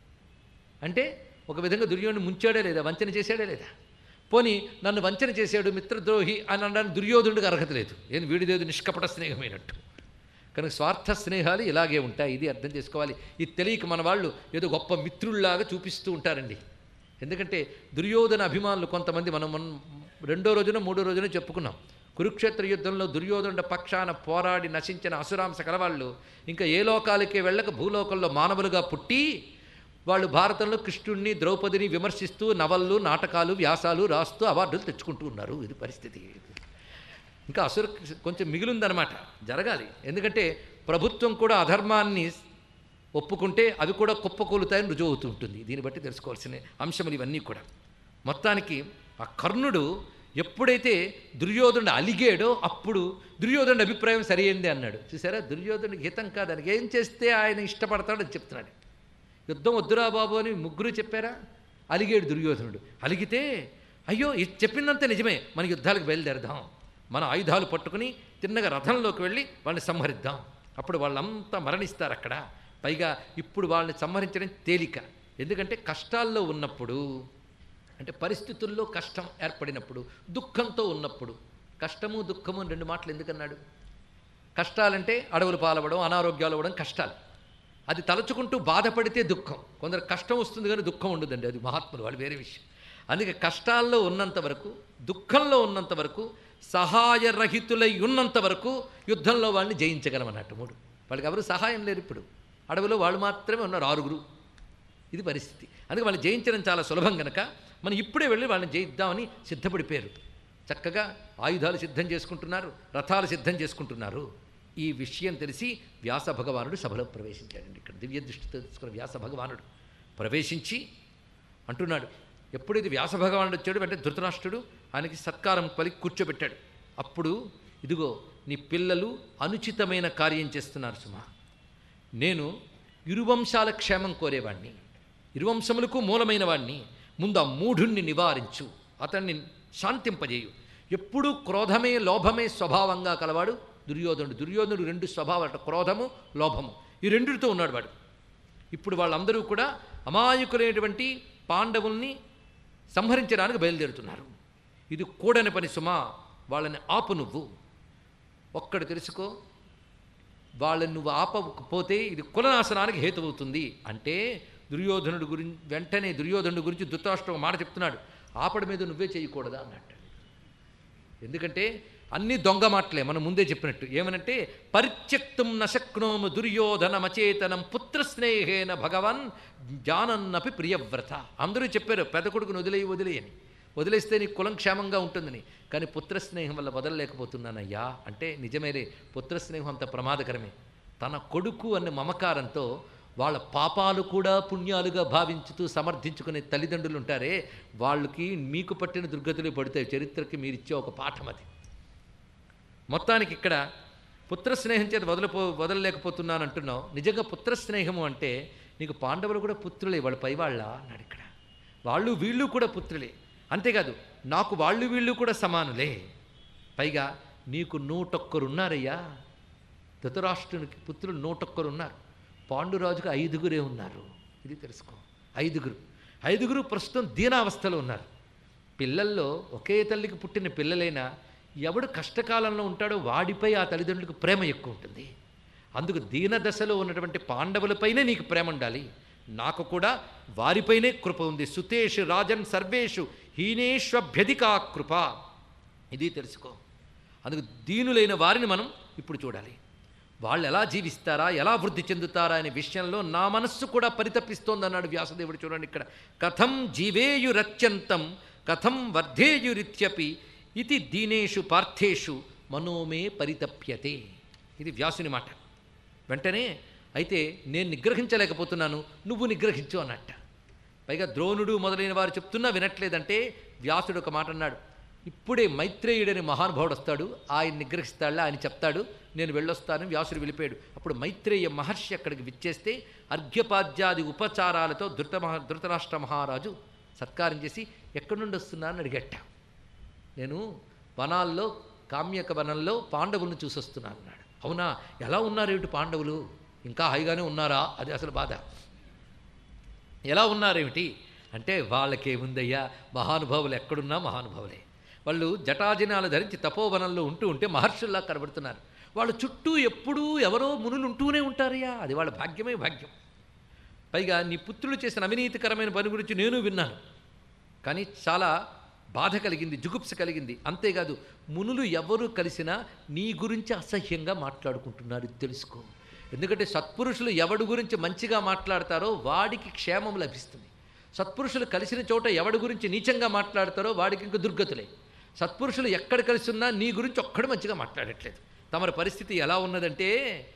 అంటే ఒక విధంగా దుర్యోధను ముంచాడే లేదా వంచన చేశాడే లేదా పోని నన్ను వంచన చేశాడు మిత్రద్రోహి అని అనడానికి దుర్యోధనుడికి అర్హత లేదు ఏం వీడిదేదు నిష్కపట స్నేహమైనట్టు కనుక స్వార్థ స్నేహాలు ఇలాగే ఉంటాయి ఇది అర్థం చేసుకోవాలి ఇది తెలియక మన వాళ్ళు ఏదో గొప్ప మిత్రుల్లాగా చూపిస్తూ ఉంటారండి ఎందుకంటే దుర్యోధన అభిమానులు కొంతమంది మనం మొన్న రెండో రోజున మూడో రోజున చెప్పుకున్నాం కురుక్షేత్ర యుద్ధంలో దుర్యోధనుడ పక్షాన పోరాడి నశించిన అసురాంశ కలవాళ్ళు ఇంకా ఏ లోకాలకే వెళ్ళక భూలోకంలో మానవులుగా పుట్టి వాళ్ళు భారతంలో కృష్ణుణ్ణి ద్రౌపదిని విమర్శిస్తూ నవళ్ళు నాటకాలు వ్యాసాలు రాస్తూ అవార్డులు తెచ్చుకుంటూ ఉన్నారు ఇది పరిస్థితి ఇంకా అసుర కొంచెం మిగిలిందనమాట జరగాలి ఎందుకంటే ప్రభుత్వం కూడా అధర్మాన్ని ఒప్పుకుంటే అవి కూడా కుప్పకూలుతాయని రుజువు అవుతూ ఉంటుంది దీన్ని బట్టి తెలుసుకోవాల్సిన అంశములు ఇవన్నీ కూడా మొత్తానికి ఆ కర్ణుడు ఎప్పుడైతే దుర్యోధనుడు అలిగాడో అప్పుడు దుర్యోధనుడి అభిప్రాయం సరైంది అన్నాడు చూసారా దుర్యోధనుడికి హితం కాదానికి ఏం చేస్తే ఆయన ఇష్టపడతాడని చెప్తున్నాడు యుద్ధం వద్దురా బాబు అని ముగ్గురు చెప్పారా అలిగాడు దుర్యోధనుడు అలిగితే అయ్యో ఇది చెప్పిందంతా నిజమే మన యుద్ధాలకు బయలుదేరదాం మన ఆయుధాలు పట్టుకుని తిన్నగా రథంలోకి వెళ్ళి వాళ్ళని సంహరిద్దాం అప్పుడు వాళ్ళంతా మరణిస్తారు అక్కడ పైగా ఇప్పుడు వాళ్ళని సంహరించడం తేలిక ఎందుకంటే కష్టాల్లో ఉన్నప్పుడు అంటే పరిస్థితుల్లో కష్టం ఏర్పడినప్పుడు దుఃఖంతో ఉన్నప్పుడు కష్టము దుఃఖము అని రెండు మాటలు ఎందుకన్నాడు కష్టాలంటే అడవులు పాలవడం అనారోగ్యాలు అవ్వడం కష్టాలు అది తలుచుకుంటూ బాధపడితే దుఃఖం కొందరు కష్టం వస్తుంది కానీ దుఃఖం ఉండదండి అది మహాత్ములు వాళ్ళు వేరే విషయం అందుకే కష్టాల్లో ఉన్నంత వరకు దుఃఖంలో ఉన్నంత వరకు సహాయరహితులై ఉన్నంత వరకు యుద్ధంలో వాళ్ళని జయించగలం అన్నట్టు మూడు వాళ్ళకి ఎవరు సహాయం లేరు ఇప్పుడు అడవిలో వాళ్ళు మాత్రమే ఉన్నారు ఆరుగురు ఇది పరిస్థితి అందుకే వాళ్ళని జయించడం చాలా సులభం కనుక మనం ఇప్పుడే వెళ్ళి వాళ్ళని జయిద్దామని సిద్ధపడిపోయారు చక్కగా ఆయుధాలు సిద్ధం చేసుకుంటున్నారు రథాలు సిద్ధం చేసుకుంటున్నారు ఈ విషయం తెలిసి వ్యాస భగవానుడు సభలో ప్రవేశించాడండి ఇక్కడ దివ్య దృష్టితో తెలుసుకున్న వ్యాస భగవానుడు ప్రవేశించి అంటున్నాడు ఎప్పుడైతే వ్యాస భగవానుడు వచ్చాడు వెంటనే ధృతరాష్ట్రుడు ఆయనకి సత్కారం పలికి కూర్చోబెట్టాడు అప్పుడు ఇదిగో నీ పిల్లలు అనుచితమైన కార్యం చేస్తున్నారు సుమా నేను ఇరువంశాల క్షేమం కోరేవాణ్ణి ఇరువంశములకు మూలమైన వాణ్ణి ముందు ఆ మూఢుణ్ణి నివారించు అతన్ని శాంతింపజేయు ఎప్పుడూ క్రోధమే లోభమే స్వభావంగా కలవాడు దుర్యోధనుడు దుర్యోధనుడు రెండు స్వభావాలు క్రోధము లోభము ఈ రెండిటితో ఉన్నాడు వాడు ఇప్పుడు వాళ్ళందరూ కూడా అమాయకులైనటువంటి పాండవుల్ని సంహరించడానికి బయలుదేరుతున్నారు ఇది కూడని పని సుమా వాళ్ళని ఆపు నువ్వు ఒక్కడు తెలుసుకో వాళ్ళని నువ్వు ఆపకపోతే ఇది కులనాశనానికి హేతువవుతుంది అంటే దుర్యోధనుడు గురించి వెంటనే దుర్యోధనుడు గురించి ధృతరాష్ట్రం ఒక మాట చెప్తున్నాడు ఆపడ మీద నువ్వే చేయకూడదా అన్నట్టు ఎందుకంటే అన్ని దొంగ మాటలే మనం ముందే చెప్పినట్టు ఏమనంటే పరిత్యక్తం నశక్నోము దుర్యోధనమచేతనం పుత్రస్నేహేన భగవన్ జానన్నపి ప్రియవ్రత అందరూ చెప్పారు పెద్ద కొడుకును వదిలేయి వదిలేయని వదిలేస్తే నీ కులం క్షేమంగా ఉంటుందని కానీ పుత్రస్నేహం వల్ల వదలలేకపోతున్నానయ్యా అంటే నిజమేలే పుత్రస్నేహం అంత ప్రమాదకరమే తన కొడుకు అనే మమకారంతో వాళ్ళ పాపాలు కూడా పుణ్యాలుగా భావించుతూ సమర్థించుకునే తల్లిదండ్రులు ఉంటారే వాళ్ళకి మీకు పట్టిన దుర్గతులు పడతాయి చరిత్రకి మీరు ఇచ్చే ఒక పాఠం అది మొత్తానికి ఇక్కడ పుత్రస్నేహం చేత వదలపో వదలలేకపోతున్నాను అంటున్నావు నిజంగా పుత్రస్నేహము అంటే నీకు పాండవులు కూడా పుత్రులే వాళ్ళు పైవాళ్ళ అన్నాడు ఇక్కడ వాళ్ళు వీళ్ళు కూడా పుత్రులే అంతేకాదు నాకు వాళ్ళు వీళ్ళు కూడా సమానులే పైగా నీకు నూటొక్కరున్నారయ్యా ధృతరాష్ట్రునికి పుత్రులు నూటొక్కరు ఉన్నారు పాండురాజుకు ఐదుగురే ఉన్నారు ఇది తెలుసుకో ఐదుగురు ఐదుగురు ప్రస్తుతం దీనావస్థలో ఉన్నారు పిల్లల్లో ఒకే తల్లికి పుట్టిన పిల్లలైనా ఎవడు కష్టకాలంలో ఉంటాడో వాడిపై ఆ తల్లిదండ్రులకు ప్రేమ ఎక్కువ ఉంటుంది అందుకు దీన దశలో ఉన్నటువంటి పాండవులపైనే నీకు ప్రేమ ఉండాలి నాకు కూడా వారిపైనే కృప ఉంది సుతేషు రాజన్ సర్వేషు హీనేష్వభ్యధికా కృప ఇది తెలుసుకో అందుకు దీనులైన వారిని మనం ఇప్పుడు చూడాలి వాళ్ళు ఎలా జీవిస్తారా ఎలా వృద్ధి చెందుతారా అనే విషయంలో నా మనస్సు కూడా పరితపిస్తోందన్నాడు వ్యాసదేవుడు చూడండి ఇక్కడ కథం జీవేయురత్యంతం కథం వర్ధేయురిత్యపి ఇది దీనేషు పార్థేషు మనోమే పరితప్యతే ఇది వ్యాసుని మాట వెంటనే అయితే నేను నిగ్రహించలేకపోతున్నాను నువ్వు నిగ్రహించు అన్నట్ట పైగా ద్రోణుడు మొదలైన వారు చెప్తున్నా వినట్లేదంటే వ్యాసుడు ఒక మాట అన్నాడు ఇప్పుడే మైత్రేయుడని మహానుభావుడు వస్తాడు ఆయన నిగ్రహిస్తాడులే ఆయన చెప్తాడు నేను వెళ్ళొస్తాను వ్యాసుడు వెళ్ళిపోయాడు అప్పుడు మైత్రేయ మహర్షి అక్కడికి విచ్చేస్తే అర్ఘ్యపాద్యాది ఉపచారాలతో ధృత మహా ధృతరాష్ట్ర మహారాజు సత్కారం చేసి ఎక్కడి నుండి వస్తున్నానని అడిగట్ట నేను వనాల్లో కామ్యక వనంలో పాండవులను చూసొస్తున్నాను అన్నాడు అవునా ఎలా ఉన్నారేమిటి పాండవులు ఇంకా హాయిగానే ఉన్నారా అది అసలు బాధ ఎలా ఉన్నారేమిటి అంటే వాళ్ళకేముందయ్యా మహానుభావులు ఎక్కడున్నా మహానుభావులే వాళ్ళు జటాజనాలు ధరించి తపోవనంలో ఉంటూ ఉంటే మహర్షుల్లా కనబడుతున్నారు వాళ్ళ చుట్టూ ఎప్పుడూ ఎవరో మునులు ఉంటూనే ఉంటారయ్యా అది వాళ్ళ భాగ్యమే భాగ్యం పైగా నీ పుత్రులు చేసిన అవినీతికరమైన పని గురించి నేను విన్నాను కానీ చాలా బాధ కలిగింది జుగుప్స కలిగింది అంతేకాదు మునులు ఎవరు కలిసినా నీ గురించి అసహ్యంగా మాట్లాడుకుంటున్నారు ఇది తెలుసుకో ఎందుకంటే సత్పురుషులు ఎవడి గురించి మంచిగా మాట్లాడతారో వాడికి క్షేమం లభిస్తుంది సత్పురుషులు కలిసిన చోట ఎవడి గురించి నీచంగా మాట్లాడతారో వాడికి ఇంక దుర్గతులే సత్పురుషులు ఎక్కడ కలిసి ఉన్నా నీ గురించి ఒక్కడు మంచిగా మాట్లాడట్లేదు తమరి పరిస్థితి ఎలా ఉన్నదంటే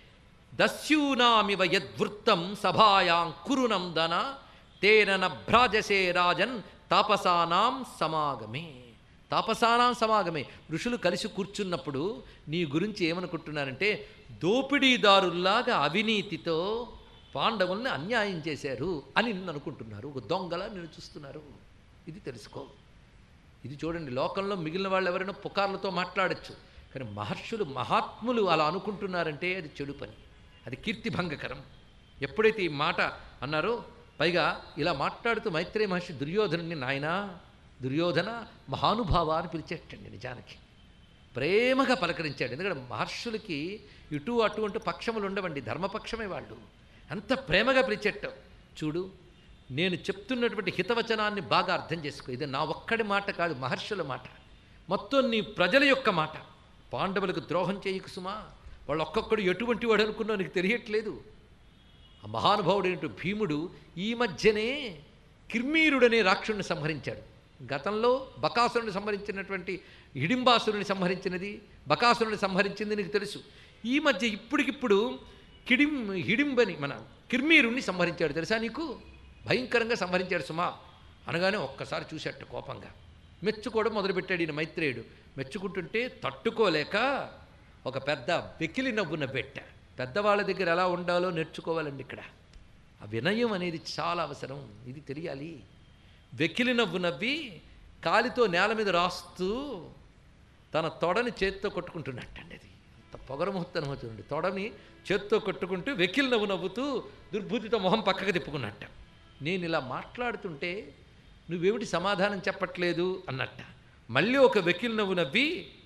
దస్యూనామివ యద్వృత్తం సభాయాం కురునం దన తేన భ్రాజసే రాజన్ తాపసానాం సమాగమే తాపసానాం సమాగమే ఋషులు కలిసి కూర్చున్నప్పుడు నీ గురించి ఏమనుకుంటున్నారంటే దోపిడీదారుల్లాగా అవినీతితో పాండవుల్ని అన్యాయం చేశారు అని నిన్ను అనుకుంటున్నారు ఒక దొంగలా నిన్ను చూస్తున్నారు ఇది తెలుసుకో ఇది చూడండి లోకంలో మిగిలిన వాళ్ళు ఎవరైనా పుకార్లతో మాట్లాడచ్చు కానీ మహర్షులు మహాత్ములు అలా అనుకుంటున్నారంటే అది చెడు పని అది కీర్తిభంగకరం ఎప్పుడైతే ఈ మాట అన్నారో పైగా ఇలా మాట్లాడుతూ మైత్రేయ మహర్షి దుర్యోధనుని నాయనా దుర్యోధన మహానుభావ అని పిలిచేటండి నిజానికి ప్రేమగా పలకరించాడు ఎందుకంటే మహర్షులకి ఇటు అటు అంటూ పక్షములు ఉండవండి ధర్మపక్షమే వాళ్ళు అంత ప్రేమగా పిలిచేట్టావు చూడు నేను చెప్తున్నటువంటి హితవచనాన్ని బాగా అర్థం చేసుకో ఇది నా ఒక్కడి మాట కాదు మహర్షుల మాట మొత్తం నీ ప్రజల యొక్క మాట పాండవులకు ద్రోహం చేయకు సుమా వాళ్ళు ఒక్కొక్కడు ఎటువంటి వాడు అనుకున్నావు నీకు తెలియట్లేదు ఆ మహానుభావుడైన భీముడు ఈ మధ్యనే కిర్మీరుడనే రాక్షుడిని సంహరించాడు గతంలో బకాసురుని సంహరించినటువంటి హిడింబాసురుని సంహరించినది బకాసురుని సంహరించింది నీకు తెలుసు ఈ మధ్య ఇప్పటికిప్పుడు కిడిం హిడింబని మన కిర్మీరుణ్ణి సంహరించాడు తెలుసా నీకు భయంకరంగా సంహరించాడు సుమా అనగానే ఒక్కసారి చూశాట కోపంగా మెచ్చుకోవడం మొదలుపెట్టాడు ఈయన మైత్రేయుడు మెచ్చుకుంటుంటే తట్టుకోలేక ఒక పెద్ద వెకిలి నవ్వున పెట్ట పెద్దవాళ్ళ దగ్గర ఎలా ఉండాలో నేర్చుకోవాలండి ఇక్కడ ఆ వినయం అనేది చాలా అవసరం ఇది తెలియాలి వెకిలి నవ్వు నవ్వి కాలితో నేల మీద రాస్తూ తన తొడని చేత్తో కొట్టుకుంటున్నట్టండి అది అంత పొగరముహూర్తం అవుతుంది తొడని చేత్తో కొట్టుకుంటూ వెకిలి నవ్వు నవ్వుతూ దుర్బుద్ధితో మొహం పక్కకు తిప్పుకున్నట్ట నేను ఇలా మాట్లాడుతుంటే నువ్వేమిటి సమాధానం చెప్పట్లేదు అన్నట్ట మళ్ళీ ఒక వెకిలి నవ్వు నవ్వి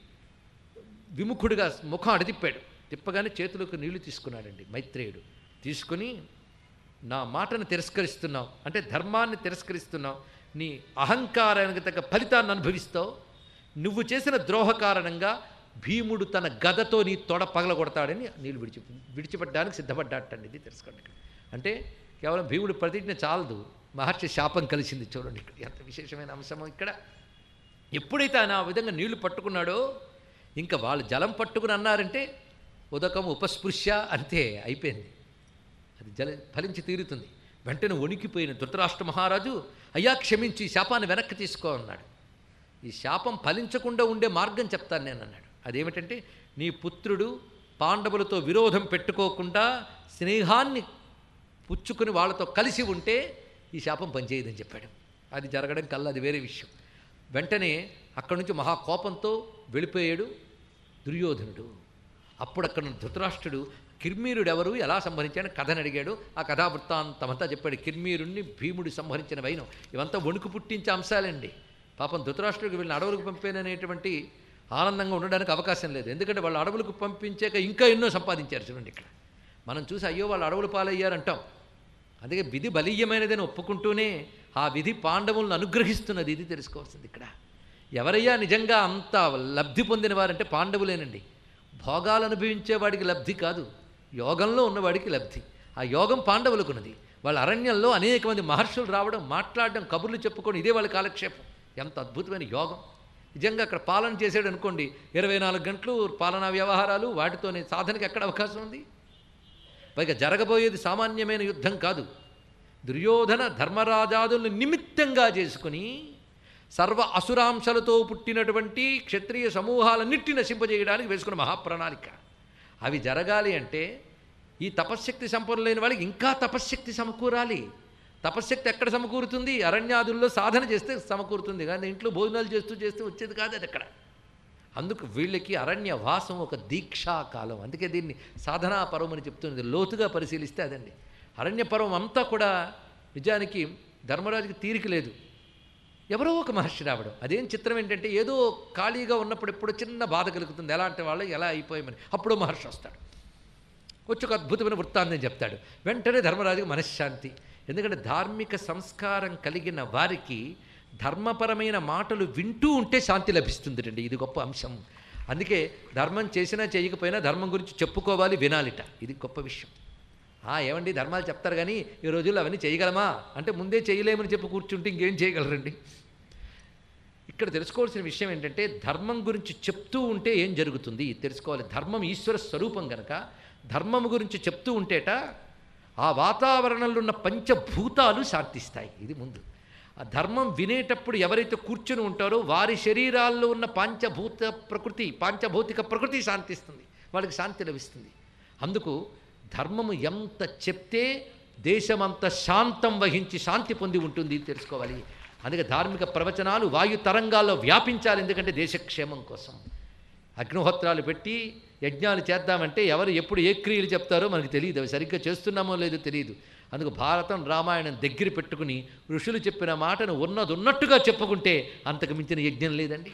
విముఖుడిగా ముఖం అడతిప్పాడు తిప్పగానే చేతులకు నీళ్లు తీసుకున్నాడండి మైత్రేయుడు తీసుకుని నా మాటను తిరస్కరిస్తున్నావు అంటే ధర్మాన్ని తిరస్కరిస్తున్నావు నీ అహంకారానికి తగ్గ ఫలితాన్ని అనుభవిస్తావు నువ్వు చేసిన ద్రోహ కారణంగా భీముడు తన గదతో నీ తొడ పగలగొడతాడని నీళ్ళు విడిచి విడిచిపెట్టడానికి సిద్ధపడ్డాటండి ఇది తెలుసుకోండి ఇక్కడ. అంటే కేవలం భీముడు ప్రతిజ్ఞ చాలదు మహర్షి శాపం కలిసింది చూడండి ఇక్కడ ఎంత విశేషమైన అంశమో ఇక్కడ ఎప్పుడైతే ఆయన ఆ విధంగా నీళ్లు పట్టుకున్నాడో ఇంకా వాళ్ళు జలం పట్టుకుని అన్నారంటే ఉదకం ఉపస్పృశ్య అంతే అయిపోయింది అది జల ఫలించి తీరుతుంది వెంటనే వణికిపోయిన ధృతరాష్ట్ర మహారాజు అయ్యా క్షమించి ఈ శాపాన్ని వెనక్కి తీసుకో అన్నాడు ఈ శాపం ఫలించకుండా ఉండే మార్గం చెప్తాను నేను అన్నాడు అదేమిటంటే నీ పుత్రుడు పాండవులతో విరోధం పెట్టుకోకుండా స్నేహాన్ని పుచ్చుకుని వాళ్ళతో కలిసి ఉంటే ఈ శాపం పనిచేయదని చెప్పాడు అది జరగడం కల్లా అది వేరే విషయం వెంటనే అక్కడి నుంచి మహాకోపంతో వెళ్ళిపోయాడు దుర్యోధనుడు అప్పుడు అక్కడ ఉన్న ధృతరాష్ట్రుడు కిర్మీరుడు ఎవరు ఎలా సంహరించాడని కథని అడిగాడు ఆ కథా వృత్తాంతమంతా చెప్పాడు కిర్మీరుణ్ణి భీముడు సంహరించిన వైనం ఇవంతా వణుకు పుట్టించే అంశాలండి పాపం ధృతరాష్ట్రుడికి వీళ్ళని అడవులకు పంపాననేటువంటి ఆనందంగా ఉండడానికి అవకాశం లేదు ఎందుకంటే వాళ్ళు అడవులకు పంపించాక ఇంకా ఎన్నో సంపాదించారు చూడండి ఇక్కడ మనం చూసి అయ్యో వాళ్ళు అడవులు పాలయ్యారంటాం అందుకే విధి బలీయమైనదని ఒప్పుకుంటూనే ఆ విధి పాండవులను అనుగ్రహిస్తున్నది ఇది తెలుసుకోవాల్సింది ఇక్కడ ఎవరయ్యా నిజంగా అంత లబ్ధి పొందిన వారంటే పాండవులేనండి భోగాలు అనుభవించేవాడికి లబ్ధి కాదు యోగంలో ఉన్నవాడికి లబ్ధి ఆ యోగం పాండవులకున్నది వాళ్ళ అరణ్యంలో అనేక మంది మహర్షులు రావడం మాట్లాడడం కబుర్లు చెప్పుకోవడం ఇదే వాళ్ళ కాలక్షేపం ఎంత అద్భుతమైన యోగం నిజంగా అక్కడ పాలన చేసాడు అనుకోండి ఇరవై నాలుగు గంటలు పాలనా వ్యవహారాలు వాటితోనే సాధనకి ఎక్కడ అవకాశం ఉంది పైగా జరగబోయేది సామాన్యమైన యుద్ధం కాదు దుర్యోధన ధర్మరాజాదుల్ని నిమిత్తంగా చేసుకుని సర్వ అసురాంశాలతో పుట్టినటువంటి క్షత్రియ సమూహాలన్నింటినీ నశింపజేయడానికి వేసుకున్న మహాప్రణాళిక అవి జరగాలి అంటే ఈ తపశ్శక్తి సంపన్నులైన వాళ్ళకి ఇంకా తపశ్శక్తి సమకూరాలి తపశ్శక్తి ఎక్కడ సమకూరుతుంది అరణ్యాదుల్లో సాధన చేస్తే సమకూరుతుంది కానీ ఇంట్లో భోజనాలు చేస్తూ చేస్తూ వచ్చేది కాదు అది అక్కడ అందుకు వీళ్ళకి అరణ్య వాసం ఒక దీక్షా కాలం అందుకే దీన్ని సాధనా పర్వం అని చెప్తున్నది లోతుగా పరిశీలిస్తే అదండి అరణ్య పర్వం అంతా కూడా నిజానికి ధర్మరాజుకి తీరిక లేదు ఎవరో ఒక మహర్షి రావడం అదేం చిత్రం ఏంటంటే ఏదో ఖాళీగా ఉన్నప్పుడు ఎప్పుడో చిన్న బాధ కలుగుతుంది ఎలాంటి వాళ్ళు ఎలా అయిపోయామని అప్పుడు మహర్షి వస్తాడు వచ్చి ఒక అద్భుతమైన వృత్తాంతం చెప్తాడు వెంటనే ధర్మరాజుకి మనశ్శాంతి ఎందుకంటే ధార్మిక సంస్కారం కలిగిన వారికి ధర్మపరమైన మాటలు వింటూ ఉంటే శాంతి లభిస్తుంది ఇది గొప్ప అంశం అందుకే ధర్మం చేసినా చేయకపోయినా ధర్మం గురించి చెప్పుకోవాలి వినాలిట ఇది గొప్ప విషయం ఆ ఏమండి ధర్మాలు చెప్తారు కానీ ఈ రోజుల్లో అవన్నీ చేయగలమా అంటే ముందే చేయలేమని చెప్పి కూర్చుంటే ఇంకేం చేయగలరండి ఇక్కడ తెలుసుకోవాల్సిన విషయం ఏంటంటే ధర్మం గురించి చెప్తూ ఉంటే ఏం జరుగుతుంది తెలుసుకోవాలి ధర్మం ఈశ్వర స్వరూపం గనక ధర్మం గురించి చెప్తూ ఉంటేట ఆ వాతావరణంలో ఉన్న పంచభూతాలు శాంతిస్తాయి ఇది ముందు ఆ ధర్మం వినేటప్పుడు ఎవరైతే కూర్చుని ఉంటారో వారి శరీరాల్లో ఉన్న పాంచభూత ప్రకృతి పాంచభౌతిక ప్రకృతి శాంతిస్తుంది వాళ్ళకి శాంతి లభిస్తుంది అందుకు ధర్మము ఎంత చెప్తే దేశమంత శాంతం వహించి శాంతి పొంది ఉంటుంది ఇది తెలుసుకోవాలి అందుకే ధార్మిక ప్రవచనాలు వాయు తరంగాల్లో వ్యాపించాలి ఎందుకంటే దేశక్షేమం కోసం అగ్నిహోత్రాలు పెట్టి యజ్ఞాలు చేద్దామంటే ఎవరు ఎప్పుడు ఏ క్రియలు చెప్తారో మనకు తెలియదు అవి సరిగ్గా చేస్తున్నామో లేదో తెలియదు అందుకు భారతం రామాయణం దగ్గర పెట్టుకుని ఋషులు చెప్పిన మాటను ఉన్నది ఉన్నట్టుగా చెప్పుకుంటే అంతకు మించిన యజ్ఞం లేదండి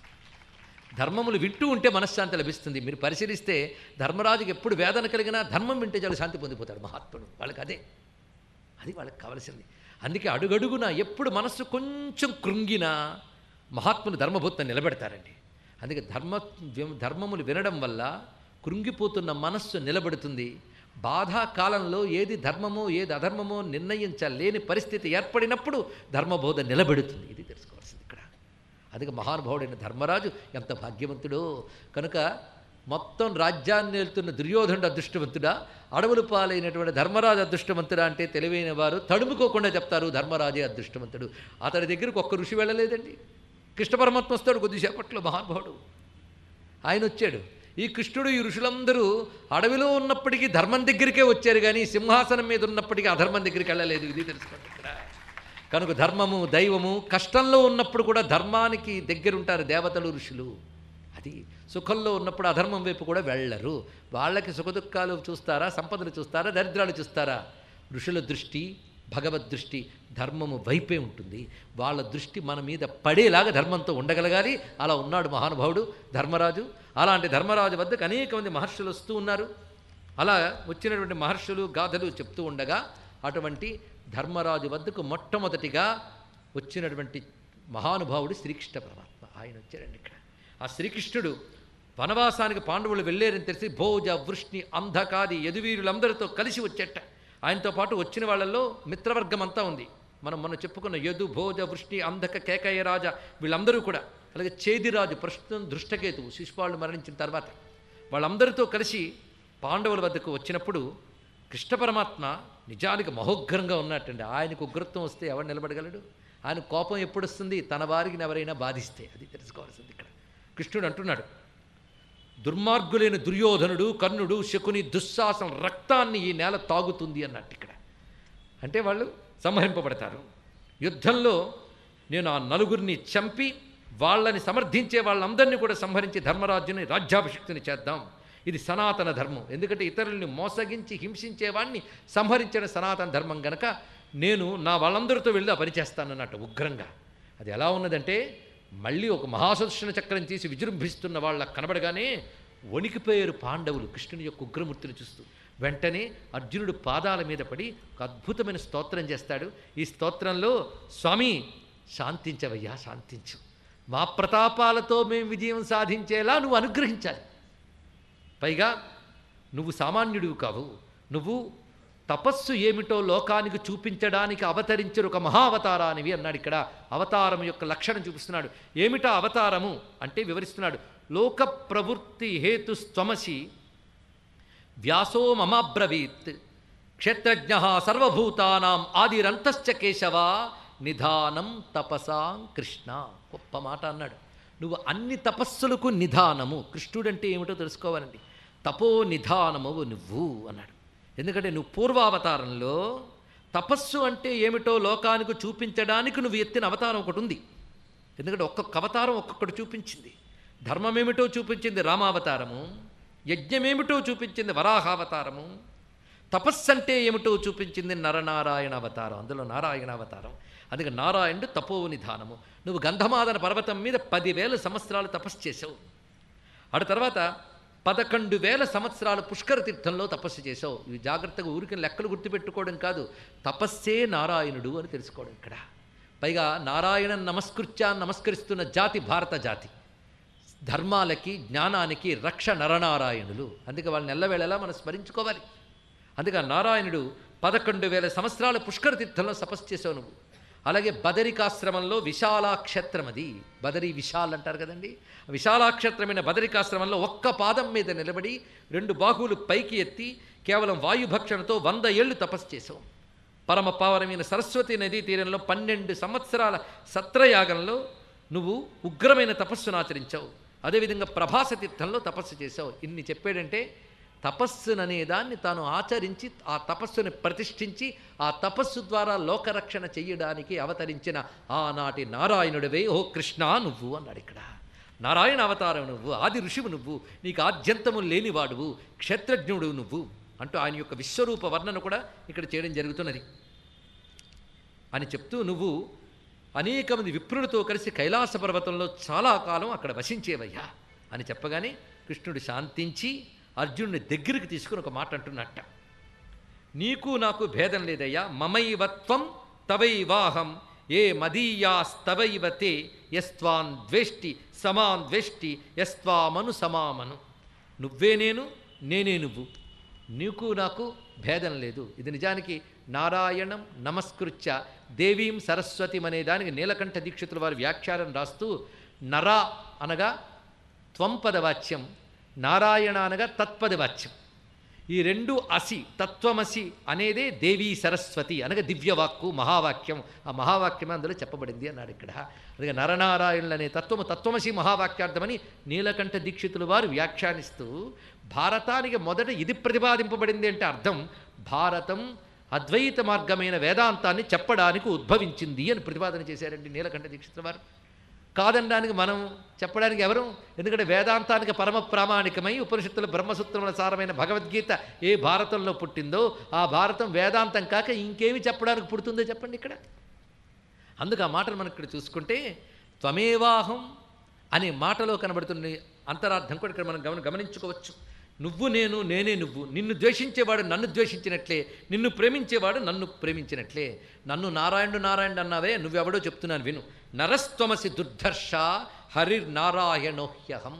ధర్మములు వింటూ ఉంటే మనశ్శాంతి లభిస్తుంది మీరు పరిశీలిస్తే ధర్మరాజుకి ఎప్పుడు వేదన కలిగినా ధర్మం వింటే చాలు శాంతి పొందిపోతాడు మహాత్ముడు వాళ్ళకి అదే అది వాళ్ళకి కావలసింది అందుకే అడుగడుగున ఎప్పుడు మనస్సు కొంచెం కృంగినా మహాత్ములు ధర్మభూతం నిలబెడతారండి అందుకే ధర్మ ధర్మములు వినడం వల్ల కృంగిపోతున్న మనస్సు నిలబడుతుంది బాధాకాలంలో ఏది ధర్మమో ఏది అధర్మమో నిర్ణయించలేని పరిస్థితి ఏర్పడినప్పుడు ధర్మబోధ నిలబెడుతుంది ఇది తెలుసుకోవాల్సింది ఇక్కడ అందుకే మహానుభావుడైన ధర్మరాజు ఎంత భాగ్యవంతుడో కనుక మొత్తం రాజ్యాన్ని వెళ్తున్న దుర్యోధనుడు అదృష్టవంతుడా అడవులు పాలైనటువంటి ధర్మరాజు అదృష్టవంతుడా అంటే తెలివైన వారు తడుముకోకుండా చెప్తారు ధర్మరాజే అదృష్టవంతుడు అతడి దగ్గరికి ఒక్క ఋషి వెళ్ళలేదండి కృష్ణ పరమాత్మ వస్తాడు కొద్దిసేపట్లో మహానుభావుడు ఆయన వచ్చాడు ఈ కృష్ణుడు ఈ ఋషులందరూ అడవిలో ఉన్నప్పటికీ ధర్మం దగ్గరికే వచ్చారు కానీ సింహాసనం మీద ఉన్నప్పటికీ అధర్మం దగ్గరికి వెళ్ళలేదు ఇది తెలుసుకోండి ఇక్కడ కనుక ధర్మము దైవము కష్టంలో ఉన్నప్పుడు కూడా ధర్మానికి దగ్గరుంటారు దేవతలు ఋషులు అది సుఖంలో ఉన్నప్పుడు అధర్మం వైపు కూడా వెళ్ళరు వాళ్ళకి సుఖదుఖాలు చూస్తారా సంపదలు చూస్తారా దరిద్రాలు చూస్తారా ఋషుల దృష్టి భగవద్ దృష్టి ధర్మము వైపే ఉంటుంది వాళ్ళ దృష్టి మన మీద పడేలాగా ధర్మంతో ఉండగలగాలి అలా ఉన్నాడు మహానుభావుడు ధర్మరాజు అలాంటి ధర్మరాజు వద్దకు అనేక మంది మహర్షులు వస్తూ ఉన్నారు అలా వచ్చినటువంటి మహర్షులు గాథలు చెప్తూ ఉండగా అటువంటి ధర్మరాజు వద్దకు మొట్టమొదటిగా వచ్చినటువంటి మహానుభావుడు శ్రీకృష్ణ పరమాత్మ ఆయన వచ్చారండి ఇక్కడ ఆ శ్రీకృష్ణుడు వనవాసానికి పాండవులు వెళ్ళారని తెలిసి భోజ వృష్ణి అంధకాది యదువీరులందరితో కలిసి వచ్చేట ఆయనతో పాటు వచ్చిన వాళ్ళల్లో మిత్రవర్గం అంతా ఉంది మనం మొన్న చెప్పుకున్న యదు భోజ వృష్ణి అంధక కేకయ్య రాజ వీళ్ళందరూ కూడా అలాగే చేదిరాజు ప్రస్తుతం దృష్టకేతువు శిశుపాలుడు మరణించిన తర్వాత వాళ్ళందరితో కలిసి పాండవుల వద్దకు వచ్చినప్పుడు కృష్ణ పరమాత్మ నిజానికి మహోగ్రంగా ఉన్నట్టండి ఆయనకు ఉగ్రత్వం వస్తే ఎవరు నిలబడగలడు ఆయన కోపం ఎప్పుడు వస్తుంది తన వారికి ఎవరైనా బాధిస్తే అది తెలుసుకోవాల్సింది ఇక్కడ కృష్ణుడు అంటున్నాడు దుర్మార్గులైన దుర్యోధనుడు కర్ణుడు శకుని దుశ్శాసనం రక్తాన్ని ఈ నేల తాగుతుంది అన్నట్టు ఇక్కడ అంటే వాళ్ళు సంహరింపబడతారు యుద్ధంలో నేను ఆ నలుగురిని చంపి వాళ్ళని సమర్థించే వాళ్ళందరినీ కూడా సంహరించి ధర్మరాజుని రాజ్యాభిషిక్తుని చేద్దాం ఇది సనాతన ధర్మం ఎందుకంటే ఇతరుల్ని మోసగించి హింసించేవాడిని సంహరించడం సనాతన ధర్మం గనక నేను నా వాళ్ళందరితో వెళ్ళి ఆ పని చేస్తానన్నట్టు ఉగ్రంగా అది ఎలా ఉన్నదంటే మళ్ళీ ఒక మహాసుదర్శన చక్రం తీసి విజృంభిస్తున్న వాళ్ళ కనబడగానే వణికిపోయారు పాండవులు కృష్ణుని యొక్క ఉగ్రమూర్తిని చూస్తూ వెంటనే అర్జునుడు పాదాల మీద పడి ఒక అద్భుతమైన స్తోత్రం చేస్తాడు ఈ స్తోత్రంలో స్వామి శాంతించవయ్యా శాంతించు మా ప్రతాపాలతో మేము విజయం సాధించేలా నువ్వు అనుగ్రహించాలి పైగా నువ్వు సామాన్యుడివి కావు నువ్వు తపస్సు ఏమిటో లోకానికి చూపించడానికి అవతరించిన ఒక మహావతారానివి అన్నాడు ఇక్కడ అవతారం యొక్క లక్షణం చూపిస్తున్నాడు ఏమిటా అవతారము అంటే వివరిస్తున్నాడు లోక ప్రవృత్తి హేతు స్వమసి వ్యాసో మమాబ్రవీత్ క్షేత్రజ్ఞ సర్వభూతానాం ఆదిరంతశ్చ కేశవ నిధానం తపసాం కృష్ణ గొప్ప మాట అన్నాడు నువ్వు అన్ని తపస్సులకు నిధానము కృష్ణుడంటే ఏమిటో తెలుసుకోవాలండి తపో నిధానము నువ్వు అన్నాడు ఎందుకంటే నువ్వు పూర్వావతారంలో తపస్సు అంటే ఏమిటో లోకానికి చూపించడానికి నువ్వు ఎత్తిన అవతారం ఒకటి ఉంది ఎందుకంటే ఒక్కొక్క అవతారం ఒక్కొక్కటి చూపించింది ధర్మమేమిటో చూపించింది రామావతారము యజ్ఞమేమిటో చూపించింది వరాహావతారము తపస్సు అంటే ఏమిటో చూపించింది నరనారాయణ అవతారం అందులో నారాయణ అవతారం అందుకే నారాయణుడు తపోనిధానము నువ్వు గంధమాదన పర్వతం మీద పదివేల సంవత్సరాలు తపస్సు చేసావు ఆడ తర్వాత పదకొండు వేల సంవత్సరాలు పుష్కర తీర్థంలో తపస్సు చేసావు ఇవి జాగ్రత్తగా ఊరికి లెక్కలు గుర్తుపెట్టుకోవడం కాదు తపస్సే నారాయణుడు అని తెలుసుకోవడం ఇక్కడ పైగా నారాయణ నమస్కృత్యా నమస్కరిస్తున్న జాతి భారత జాతి ధర్మాలకి జ్ఞానానికి రక్ష నరనారాయణులు అందుకే వాళ్ళని ఎల్లవేళలా మనం స్మరించుకోవాలి అందుకే ఆ నారాయణుడు పదకొండు వేల సంవత్సరాల పుష్కర తీర్థంలో తపస్సు చేసావు నువ్వు అలాగే బదరికాశ్రమంలో విశాలాక్షేత్రం అది బదరి విశాల్ అంటారు కదండి విశాలాక్షేత్రమైన బదరికాశ్రమంలో ఒక్క పాదం మీద నిలబడి రెండు బాహువులు పైకి ఎత్తి కేవలం వాయుభక్షణతో వంద ఏళ్ళు తపస్సు చేసావు పరమ పావనమైన సరస్వతి నదీ తీరంలో పన్నెండు సంవత్సరాల సత్రయాగంలో నువ్వు ఉగ్రమైన తపస్సును ఆచరించావు అదేవిధంగా ప్రభాస తీర్థంలో తపస్సు చేశావు ఇన్ని చెప్పాడంటే తపస్సుననే దాన్ని తాను ఆచరించి ఆ తపస్సుని ప్రతిష్ఠించి ఆ తపస్సు ద్వారా లోకరక్షణ చెయ్యడానికి అవతరించిన ఆనాటి నారాయణుడివే ఓ కృష్ణ నువ్వు అన్నాడు ఇక్కడ నారాయణ అవతారం నువ్వు ఆది ఋషివు నువ్వు నీకు ఆద్యంతము లేనివాడువు క్షేత్రజ్ఞుడు నువ్వు అంటూ ఆయన యొక్క విశ్వరూప వర్ణన కూడా ఇక్కడ చేయడం జరుగుతున్నది అని చెప్తూ నువ్వు అనేక మంది విప్రులతో కలిసి కైలాస పర్వతంలో చాలా కాలం అక్కడ వసించేవయ్యా అని చెప్పగానే కృష్ణుడు శాంతించి అర్జునుడి దగ్గరికి తీసుకుని ఒక మాట అంటున్నట్ట నీకు నాకు భేదం లేదయ్యా మమైవత్వం తవైవాహం ఏ మదీయాస్తవైవ తే యస్త్వాన్ ద్వేష్టి సమాన్ ద్వేష్టి యస్త్వామను సమామను నువ్వే నేను నేనే నువ్వు నీకు నాకు భేదం లేదు ఇది నిజానికి నారాయణం నమస్కృత్య దేవీం సరస్వతిం అనే దానికి నీలకంఠ దీక్షితుల వారి వ్యాఖ్యానం రాస్తూ నర అనగా త్వంపదవాచ్యం నారాయణ అనగా తత్పదవాచ్యం ఈ రెండు అసి తత్వమసి అనేదే దేవీ సరస్వతి అనగా దివ్యవాక్కు మహావాక్యం ఆ మహావాక్యమే అందులో చెప్పబడింది అన్నాడు ఇక్కడ అందుకే నరనారాయణులు అనే తత్వము తత్వమసి మహావాక్యార్థమని నీలకంఠ దీక్షితులు వారు వ్యాఖ్యానిస్తూ భారతానికి మొదట ఇది ప్రతిపాదింపబడింది అంటే అర్థం భారతం అద్వైత మార్గమైన వేదాంతాన్ని చెప్పడానికి ఉద్భవించింది అని ప్రతిపాదన చేశారండి నీలకంఠ దీక్షితుల వారు కాదనడానికి మనం చెప్పడానికి ఎవరు ఎందుకంటే వేదాంతానికి పరమ ప్రామాణికమై ఉపనిషత్తుల బ్రహ్మసూత్రముల సారమైన భగవద్గీత ఏ భారతంలో పుట్టిందో ఆ భారతం వేదాంతం కాక ఇంకేమి చెప్పడానికి పుడుతుందో చెప్పండి ఇక్కడ అందుకు ఆ మాటలు మనం ఇక్కడ చూసుకుంటే త్వమేవాహం అనే మాటలో కనబడుతున్న అంతరార్థం కూడా ఇక్కడ మనం గమన గమనించుకోవచ్చు నువ్వు నేను నేనే నువ్వు నిన్ను ద్వేషించేవాడు నన్ను ద్వేషించినట్లే నిన్ను ప్రేమించేవాడు నన్ను ప్రేమించినట్లే నన్ను నారాయణుడు నారాయణుడు అన్నావే నువ్వెవడో చెప్తున్నాను విను నరస్త్వమసి దుర్ధర్ష హరిర్నారాయణోహ్యహం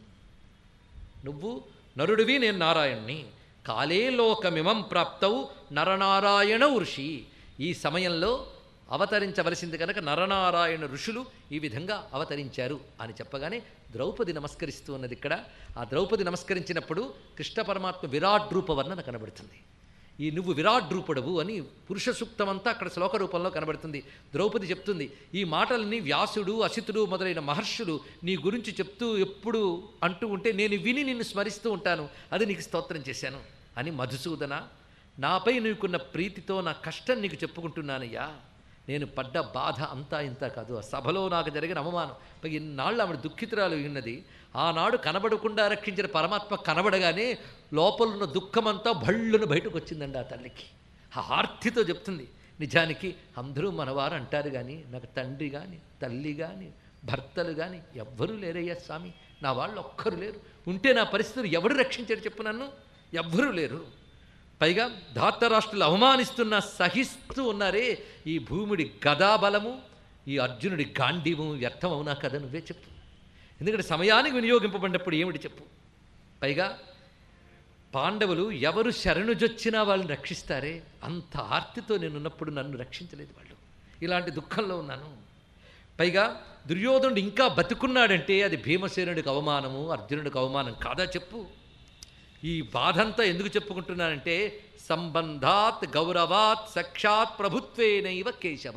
నువ్వు నరుడివి నేను నారాయణ్ణి కాలే లోకమిమం ప్రాప్తవు నరనారాయణ ఋషి ఈ సమయంలో అవతరించవలసింది కనుక నరనారాయణ ఋషులు ఈ విధంగా అవతరించారు అని చెప్పగానే ద్రౌపది నమస్కరిస్తూ ఉన్నది ఇక్కడ ఆ ద్రౌపది నమస్కరించినప్పుడు కృష్ణ పరమాత్మ విరాట్ రూప వర్ణన కనబడుతుంది ఈ నువ్వు విరాట్ రూపుడవు అని పురుష సూక్తమంతా అక్కడ శ్లోక రూపంలో కనబడుతుంది ద్రౌపది చెప్తుంది ఈ మాటలని వ్యాసుడు అసితుడు మొదలైన మహర్షులు నీ గురించి చెప్తూ ఎప్పుడు అంటూ ఉంటే నేను విని నిన్ను స్మరిస్తూ ఉంటాను అది నీకు స్తోత్రం చేశాను అని మధుసూదన నాపై నీకున్న ప్రీతితో నా కష్టం నీకు చెప్పుకుంటున్నానయ్యా నేను పడ్డ బాధ అంతా ఇంత కాదు ఆ సభలో నాకు జరిగిన అవమానం పై ఇన్నాళ్ళు ఆవిడ దుఃఖితురాలు ఉన్నది ఆనాడు కనబడకుండా రక్షించిన పరమాత్మ కనబడగానే లోపలున్న దుఃఖమంతా భళ్ళును బయటకు వచ్చిందండి ఆ తల్లికి ఆ ఆర్తితో చెప్తుంది నిజానికి అందరూ మనవారు అంటారు కానీ నాకు తండ్రి కానీ తల్లి కానీ భర్తలు కానీ ఎవ్వరూ లేరయ్యా స్వామి నా వాళ్ళు ఒక్కరు లేరు ఉంటే నా పరిస్థితులు ఎవడు రక్షించాడు చెప్పు నన్ను ఎవ్వరూ లేరు పైగా ధాతరాష్ట్రులు అవమానిస్తున్న సహిస్తూ ఉన్నారే ఈ భూముడి గదాబలము ఈ అర్జునుడి గాంధీము వ్యర్థం అవునా కదా నువ్వే చెప్పు ఎందుకంటే సమయానికి వినియోగింపబడినప్పుడు ఏమిటి చెప్పు పైగా పాండవులు ఎవరు శరణుజొచ్చినా వాళ్ళని రక్షిస్తారే అంత ఆర్తితో నేనున్నప్పుడు నన్ను రక్షించలేదు వాళ్ళు ఇలాంటి దుఃఖంలో ఉన్నాను పైగా దుర్యోధనుడు ఇంకా బతుకున్నాడంటే అది భీమసేనుడికి అవమానము అర్జునుడికి అవమానం కాదా చెప్పు ఈ బాధంతా ఎందుకు చెప్పుకుంటున్నానంటే సంబంధాత్ గౌరవాత్ సాక్షాత్ ప్రభుత్వేనైవ కేశవ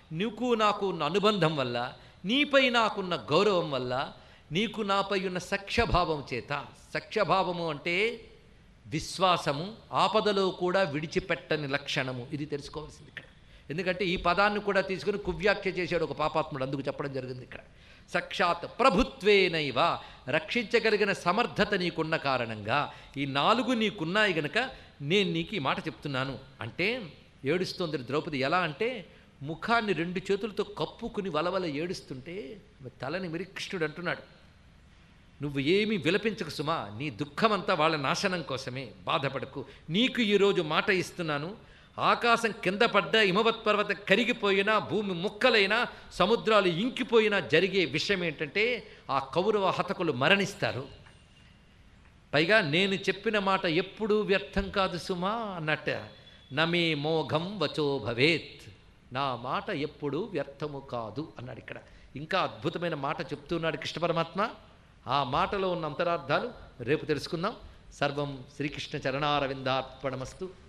నీకు నాకు ఉన్న అనుబంధం వల్ల నీపై నాకున్న గౌరవం వల్ల నీకు నాపై ఉన్న సఖ్యభావం చేత సఖ్యభావము అంటే విశ్వాసము ఆపదలో కూడా విడిచిపెట్టని లక్షణము ఇది తెలుసుకోవాల్సింది ఇక్కడ ఎందుకంటే ఈ పదాన్ని కూడా తీసుకుని కువ్యాఖ్య చేశాడు ఒక పాపాత్ముడు అందుకు చెప్పడం జరిగింది ఇక్కడ సాక్షాత్ ప్రభుత్వేనైవ రక్షించగలిగిన సమర్థత నీకున్న కారణంగా ఈ నాలుగు నీకున్నాయి గనక నేను నీకు ఈ మాట చెప్తున్నాను అంటే ఏడుస్తోంది ద్రౌపది ఎలా అంటే ముఖాన్ని రెండు చేతులతో కప్పుకుని వలవల ఏడుస్తుంటే తలని మిరికృష్ణుడు అంటున్నాడు నువ్వు ఏమీ విలపించకు సుమా నీ దుఃఖమంతా వాళ్ళ నాశనం కోసమే బాధపడకు నీకు ఈరోజు మాట ఇస్తున్నాను ఆకాశం కింద పడ్డ హిమవత్ పర్వతం కరిగిపోయినా భూమి ముక్కలైనా సముద్రాలు ఇంకిపోయినా జరిగే విషయం ఏంటంటే ఆ కౌరవ హతకులు మరణిస్తారు పైగా నేను చెప్పిన మాట ఎప్పుడూ వ్యర్థం కాదు సుమా అన్నట్ట నమే మోఘం వచో భవేత్ నా మాట ఎప్పుడూ వ్యర్థము కాదు అన్నాడు ఇక్కడ ఇంకా అద్భుతమైన మాట చెప్తున్నాడు కృష్ణ పరమాత్మ ఆ మాటలో ఉన్న అంతరార్థాలు రేపు తెలుసుకుందాం సర్వం శ్రీకృష్ణ చరణారవిందార్పణమస్తు